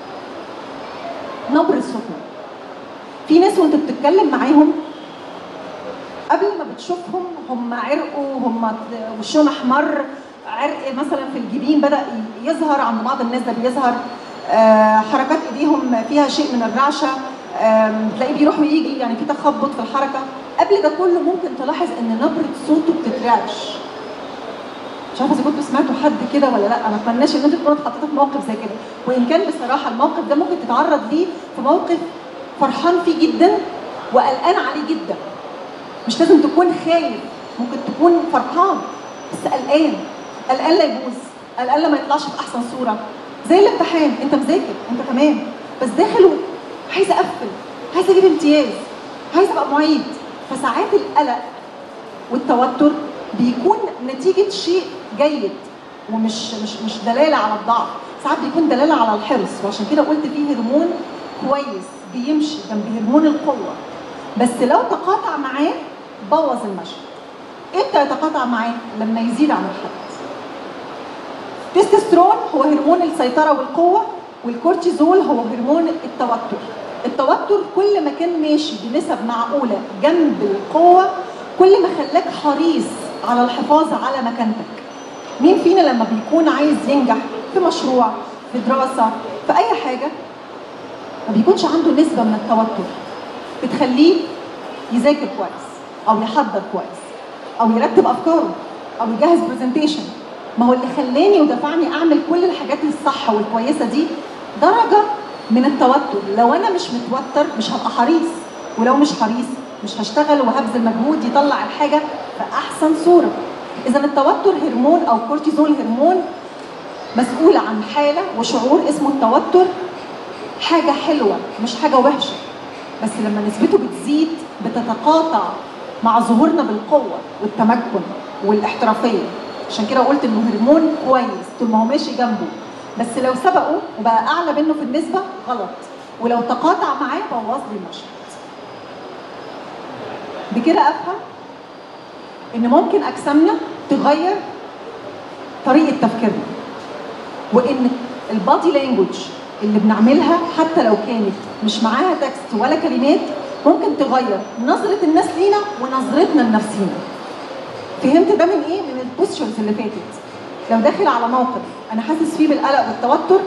نبره صوتنا في ناس وانت بتتكلم معاهم قبل ما بتشوفهم هم عرقوا هم وشهم احمر عرق مثلا في الجبين بدا يظهر عند بعض الناس ده بيظهر آه حركات ايديهم فيها شيء من الرعشه آه تلاقيه بيروح ويجي يعني في تخبط في الحركه قبل ده كله ممكن تلاحظ ان نبره صوته بتترعش مش عارفه اذا كنتوا سمعتوا حد كده ولا لا ما اتمناش ان انتوا تكونوا اتحطيتوا في موقف زي كده وان كان بصراحه الموقف ده ممكن تتعرض ليه في موقف فرحان فيه جدا وقلقان عليه جدا مش لازم تكون خايف ممكن تكون فرحان بس قلقان قلقان لا يبوظ قلقان لما يطلعش في احسن صوره زي الامتحان انت مذاكر انت تمام بس داخل عايز اقفل عايز اجيب امتياز عايز ابقى معيد فساعات القلق والتوتر بيكون نتيجه شيء جيد ومش مش مش دلاله على الضعف ساعات بيكون دلاله على الحرص وعشان كده قلت فيه هرمون كويس بيمشي جنب هرمون القوه بس لو تقاطع معاه بوظ المشهد امتى يتقاطع معاه لما يزيد عن الحد التستوستيرون هو هرمون السيطره والقوه والكورتيزول هو هرمون التوتر التوتر كل ما كان ماشي بنسب معقوله جنب القوه كل ما خلاك حريص على الحفاظ على مكانتك مين فينا لما بيكون عايز ينجح في مشروع في دراسه في اي حاجه ما بيكونش عنده نسبه من التوتر بتخليه يذاكر كويس او يحضر كويس او يرتب افكاره او يجهز برزنتيشن ما هو اللي خلاني ودفعني اعمل كل الحاجات الصح والكويسه دي درجه من التوتر لو انا مش متوتر مش هبقى حريص ولو مش حريص مش هشتغل وهبذل مجهود يطلع الحاجه في احسن صوره اذا التوتر هرمون او كورتيزول هرمون مسؤول عن حاله وشعور اسمه التوتر حاجه حلوه مش حاجه وحشه بس لما نسبته بتزيد بتتقاطع مع ظهورنا بالقوه والتمكن والاحترافيه عشان كده قلت انه هرمون كويس طول ما هو ماشي جنبه بس لو سبقه وبقى اعلى منه في النسبه غلط ولو تقاطع معاه بوظ لي المشهد بكده افهم ان ممكن اجسامنا تغير طريقه تفكيرنا وان البادي لانجوج اللي بنعملها حتى لو كانت مش معاها تكست ولا كلمات ممكن تغير نظره الناس لينا ونظرتنا لنفسينا فهمت ده من ايه من البوستشرز اللي فاتت لو داخل على موقف انا حاسس فيه بالقلق والتوتر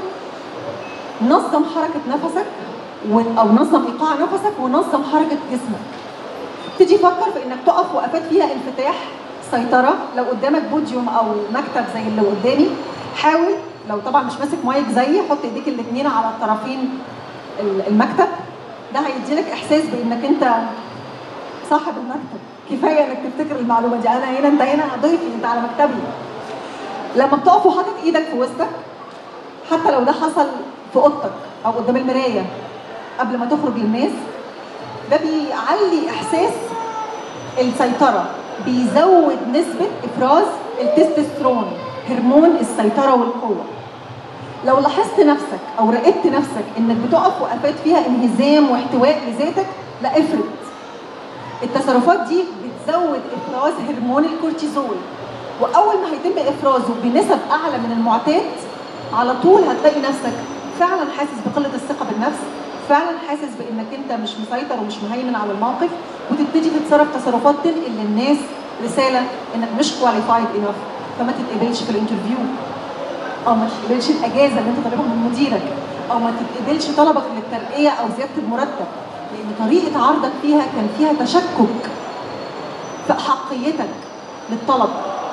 نظم حركه نفسك و- او نظم ايقاع نفسك ونظم حركه جسمك تيجي فكر في انك تقف وقفات فيها انفتاح سيطره لو قدامك بوديوم او مكتب زي اللي قدامي حاول لو طبعا مش ماسك مايك زيي حط ايديك الاثنين على الطرفين ال- المكتب ده هيديلك احساس بانك انت صاحب المكتب كفايه انك تفتكر المعلومه دي انا هنا انت هنا ضيفي انت على مكتبي لما بتقف وحاطط ايدك في وسطك حتى لو ده حصل في اوضتك او قدام المرايه قبل ما تخرج للناس ده بيعلي احساس السيطره بيزود نسبه افراز التستوستيرون هرمون السيطره والقوه لو لاحظت نفسك او راقبت نفسك انك بتقف وقفات فيها انهزام واحتواء لذاتك لا افرد التصرفات دي بتزود افراز هرمون الكورتيزول واول ما هيتم افرازه بنسب اعلى من المعتاد على طول هتلاقي نفسك فعلا حاسس بقله الثقه بالنفس فعلا حاسس بانك انت مش مسيطر ومش مهيمن على الموقف وتبتدي تتصرف تصرفات تنقل للناس رساله انك مش كواليفايد انف فما تتقبلش في الانترفيو او ما تتقبلش الاجازه اللي انت طالبها من مديرك او ما تتقبلش طلبك للترقيه او زياده المرتب لان طريقه عرضك فيها كان فيها تشكك في احقيتك للطلب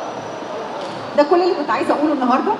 ده كل اللي كنت عايزه اقوله النهارده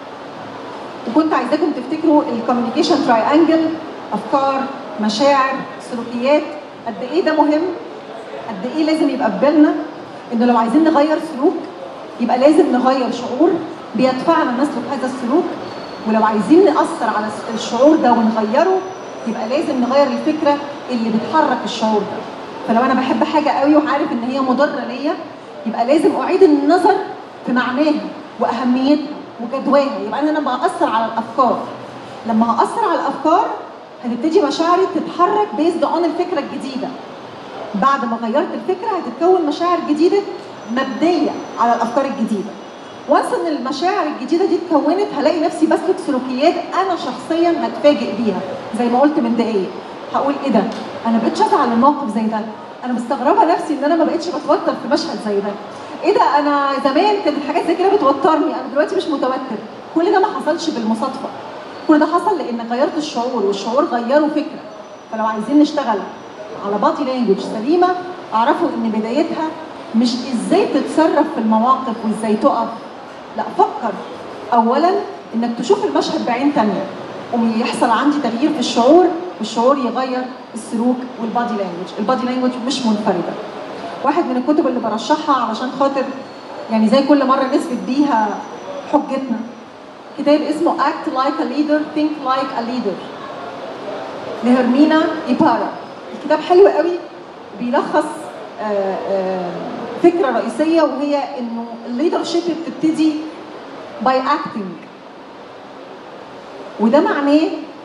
وكنت عايزاكم تفتكروا الكوميونيكيشن تراينجل افكار مشاعر سلوكيات قد ايه ده مهم قد ايه لازم يبقى في بالنا انه لو عايزين نغير سلوك يبقى لازم نغير شعور بيدفعنا نسلك هذا السلوك ولو عايزين نأثر على الشعور ده ونغيره يبقى لازم نغير الفكره اللي بتحرك الشعور ده فلو انا بحب حاجه قوي وعارف ان هي مضره ليا يبقى لازم اعيد النظر في معناها واهميتها وجدواها يبقى انا لما اثر على الافكار لما هاثر على الافكار هتبتدي مشاعري تتحرك بيزد اون الفكره الجديده بعد ما غيرت الفكره هتتكون مشاعر جديده مبنيه على الافكار الجديده وانس ان المشاعر الجديده دي اتكونت هلاقي نفسي بسلك سلوكيات انا شخصيا هتفاجئ بيها زي ما قلت من دقايق هقول ايه ده انا بقيتش ازعل من موقف زي ده انا مستغربه نفسي ان انا ما بقتش بتوتر في مشهد زي ده ايه ده انا زمان كانت الحاجات زي كده بتوترني انا دلوقتي مش متوتر كل ده ما حصلش بالمصادفه كل ده حصل لان غيرت الشعور والشعور غيروا فكره فلو عايزين نشتغل على بادي لانجوج سليمه اعرفوا ان بدايتها مش ازاي تتصرف في المواقف وازاي تقف لا فكر اولا انك تشوف المشهد بعين تانية ويحصل عندي تغيير في الشعور والشعور يغير السلوك والبادي لانجوج البادي لانجوج مش منفرده واحد من الكتب اللي برشحها علشان خاطر يعني زي كل مره نثبت بيها حجتنا كتاب اسمه Act Like a Leader Think Like a Leader لهرمينا إيبارا الكتاب حلو قوي بيلخص آه، آه، فكرة رئيسية وهي إنه الليدرشيب بتبتدي باي اكتنج وده معناه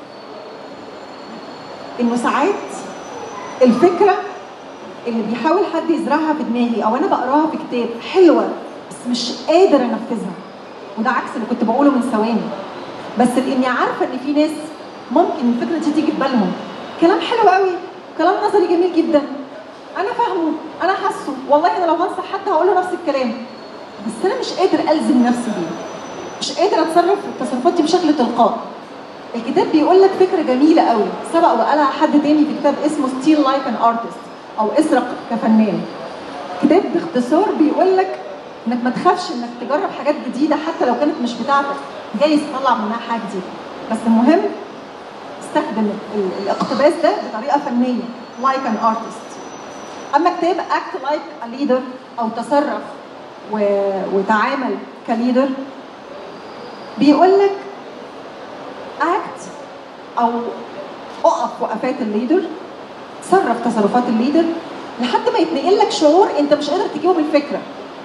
إنه ساعات الفكرة اللي بيحاول حد يزرعها في دماغي أو أنا بقراها في كتاب حلوة بس مش قادر أنفذها وده عكس اللي كنت بقوله من ثواني بس لاني عارفه ان في ناس ممكن الفكره دي تيجي في بالهم كلام حلو قوي كلام نظري جميل جدا انا فاهمه انا حاسه والله انا لو هنصح حد هقول له نفس الكلام بس انا مش قادر الزم نفسي بيه مش قادر اتصرف التصرفات دي بشكل تلقائي الكتاب بيقول لك فكره جميله قوي سبق وقالها حد تاني في كتاب اسمه ستيل لايك ان ارتست او اسرق كفنان كتاب باختصار بيقول لك انك ما تخافش انك تجرب حاجات جديده حتى لو كانت مش بتاعتك جايز تطلع منها حاجه جديده بس المهم استخدم ال- الاقتباس ده بطريقه فنيه لايك ان ارتست اما كتاب اكت لايك ا ليدر او تصرف و... وتعامل كليدر بيقول لك اكت او اقف وقفات الليدر تصرف تصرفات الليدر لحد ما يتنقل لك شعور انت مش قادر تجيبه بالفكره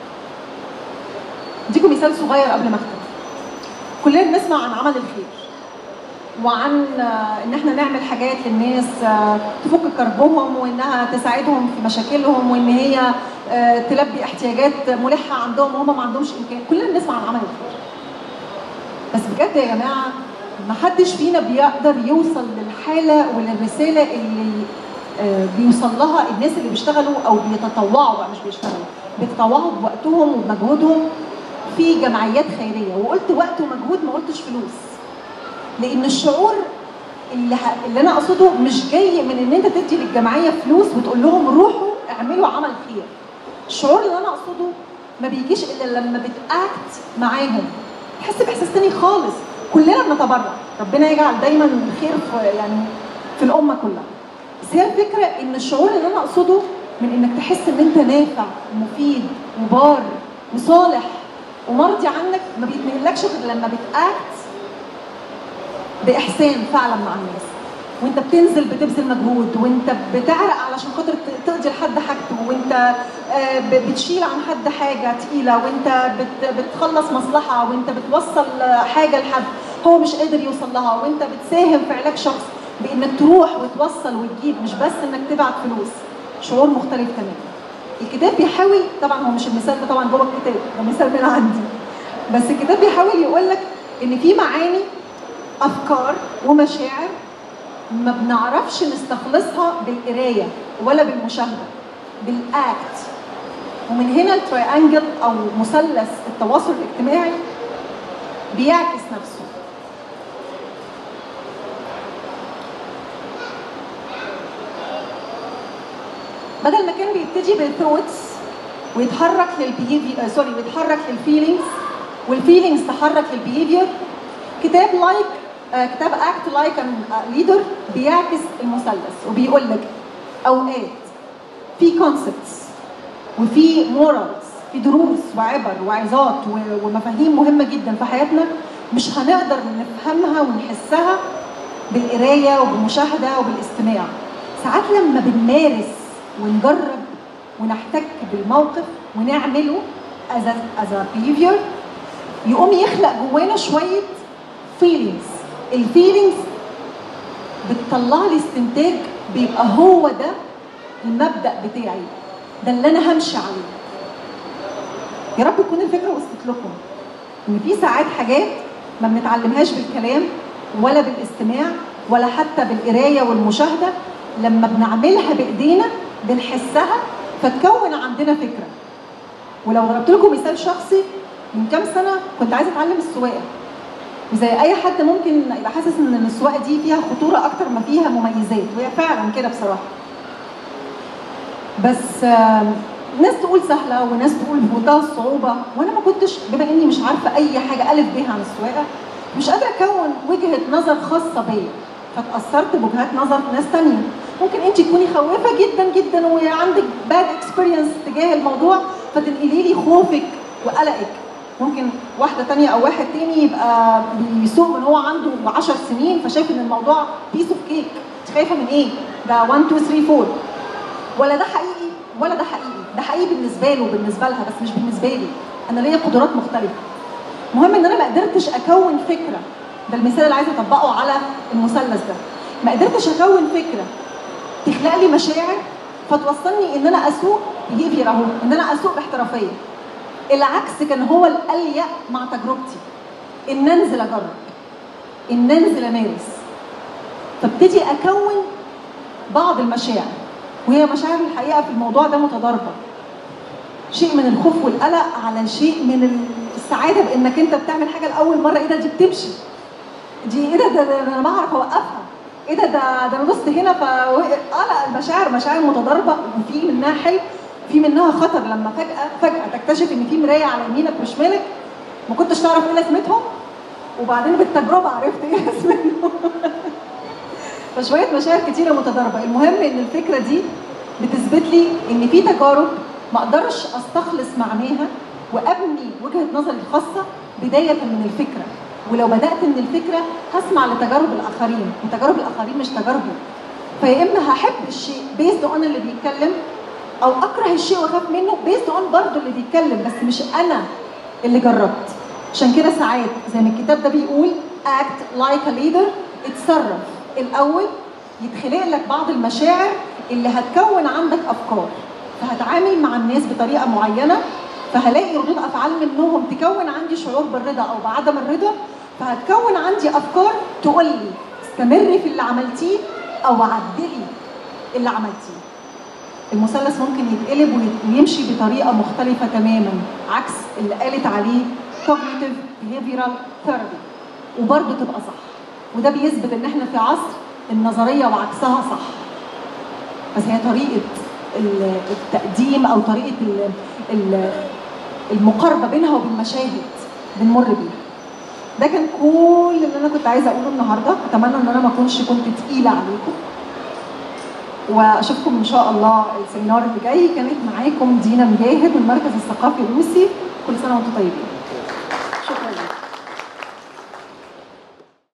اديكم مثال صغير قبل ما اختم كلنا بنسمع عن عمل الخير وعن آه، ان احنا نعمل حاجات للناس آه، تفك كربهم وانها تساعدهم في مشاكلهم وان هي آه، تلبي احتياجات ملحه عندهم وهم ما عندهمش امكان كلنا بنسمع عن عمل الخير بس بجد يا جماعه ما حدش فينا بيقدر يوصل للحاله وللرساله اللي آه، بيوصل لها الناس اللي بيشتغلوا او بيتطوعوا بقى مش بيشتغلوا بيتطوعوا بوقتهم وبمجهودهم في جمعيات خيريه وقلت وقت ومجهود ما قلتش فلوس لان الشعور اللي, ه... اللي انا اقصده مش جاي من ان انت تدي للجمعيه فلوس وتقول لهم روحوا اعملوا عمل خير الشعور اللي انا اقصده ما بيجيش الا لما بتاكت معاهم تحس باحساس تاني خالص كلنا بنتبرع ربنا يجعل دايما الخير في يعني في الامه كلها بس هي الفكره ان الشعور اللي انا اقصده من انك تحس ان انت نافع ومفيد وبار وصالح ومرضي عنك ما بيتنقلكش غير لما بتاكت باحسان فعلا مع الناس وانت بتنزل بتبذل مجهود وانت بتعرق علشان خاطر ت- تقضي لحد حاجته وانت آه، ب- بتشيل عن حد حاجه تقيله وانت بت- بتخلص مصلحه وانت بتوصل آه، حاجه لحد هو مش قادر يوصل لها وانت بتساهم في علاج شخص بانك تروح وتوصل وتجيب مش بس انك تبعت فلوس شعور مختلف تماما الكتاب بيحاول طبعا هو مش المثال ده طبعا جوه الكتاب ده مثال من عندي بس الكتاب بيحاول يقول لك ان في معاني افكار ومشاعر ما بنعرفش نستخلصها بالقرايه ولا بالمشاهده بالاكت ومن هنا التريانجل او مثلث التواصل الاجتماعي بيعكس نفسه بدل ما كان بيبتدي بالثوتس ويتحرك للبيهيفير سوري ويتحرك للفيلينجز والفيلينجز تحرك للبيهيفير كتاب لايك آه كتاب اكت لايك ليدر بيعكس المثلث وبيقول لك اوقات في كونسبتس وفي مورالز في دروس وعبر وعظات و- ومفاهيم مهمه جدا في حياتنا مش هنقدر نفهمها ونحسها بالقرايه وبالمشاهده وبالاستماع ساعات لما بنمارس ونجرب ونحتك بالموقف ونعمله as a, as a behavior يقوم يخلق جوانا شويه feelings الفيلينجز بتطلع لي استنتاج بيبقى هو ده المبدا بتاعي ده اللي انا همشي عليه يا رب تكون الفكره وصلت لكم ان في ساعات حاجات ما بنتعلمهاش بالكلام ولا بالاستماع ولا حتى بالقرايه والمشاهده لما بنعملها بايدينا بنحسها فتكون عندنا فكره ولو ضربت لكم مثال شخصي من كام سنه كنت عايزه اتعلم السواقه وزي اي حد ممكن يبقى حاسس ان السواقه دي فيها خطوره اكتر ما فيها مميزات وهي فعلا كده بصراحه بس آم، ناس تقول سهله وناس تقول بمنتهى الصعوبه وانا ما كنتش بما اني مش عارفه اي حاجه الف بها عن السواقه مش قادره اكون وجهه نظر خاصه بيا فتاثرت بوجهات نظر ناس تانية ممكن انت تكوني خوافه جدا جدا وعندك باد اكسبيرينس تجاه الموضوع فتنقلي لي خوفك وقلقك ممكن واحده تانية او واحد تاني يبقى بيسوق من هو عنده 10 سنين فشايف ان الموضوع بيس اوف كيك انت خايفه من ايه؟ ده 1 2 3 4 ولا ده حقيقي ولا ده حقيقي ده حقيقي بالنسبه له وبالنسبه لها بس مش بالنسبه لي انا ليا قدرات مختلفه المهم ان انا ما قدرتش اكون فكره ده المثال اللي عايزه اطبقه على المثلث ده ما قدرتش اكون فكره تخلق لي مشاعر فتوصلني ان انا اسوق بيهيفير اهو ان انا اسوق باحترافيه العكس كان هو الاليق مع تجربتي ان انزل اجرب ان انزل امارس فابتدي اكون بعض المشاعر وهي مشاعر الحقيقه في الموضوع ده متضاربه شيء من الخوف والقلق على شيء من السعاده بانك انت بتعمل حاجه لاول مره ايه ده دي بتمشي دي ايه ده ده, ده انا بعرف اوقفها ايه ده ده ده انا دوست هنا ف اه لا المشاعر مشاعر متضاربه وفي منها حلو في منها خطر لما فجاه فجاه تكتشف ان في مرايه على يمينك وشمالك ما كنتش تعرف ايه لازمتهم وبعدين بالتجربه عرفت ايه لازمتهم فشويه مشاعر كتيره متضاربه المهم ان الفكره دي بتثبت لي ان في تجارب ما اقدرش استخلص معناها وابني وجهه نظري الخاصه بدايه من الفكره ولو بدات من الفكره هسمع لتجارب الاخرين وتجارب الاخرين مش تجاربي فيا اما هحب الشيء بيزد اون اللي بيتكلم او اكره الشيء واخاف منه بيزد اون برضه اللي بيتكلم بس مش انا اللي جربت عشان كده ساعات زي ما الكتاب ده بيقول act like a leader اتصرف الاول يتخلق لك بعض المشاعر اللي هتكون عندك افكار فهتعامل مع الناس بطريقه معينه فهلاقي ردود افعال منهم تكون عندي شعور بالرضا او بعدم الرضا فهتكون عندي افكار تقول لي استمري في اللي عملتيه او عدلي اللي عملتيه المثلث ممكن يتقلب ويت- ويمشي بطريقه مختلفه تماما عكس اللي قالت عليه cognitive behavioral therapy وبرضه تبقى صح وده بيثبت ان احنا في عصر النظريه وعكسها صح بس هي طريقه ال- التقديم او طريقه ال- ال- المقاربه بينها وبين مشاهد بنمر بيها ده كان كل اللي انا كنت عايزه اقوله النهارده اتمنى ان انا ما اكونش كنت تقيله عليكم واشوفكم ان شاء الله السيمينار اللي جاي كانت معاكم دينا مجاهد من المركز الثقافي الروسي كل سنه وانتم طيبين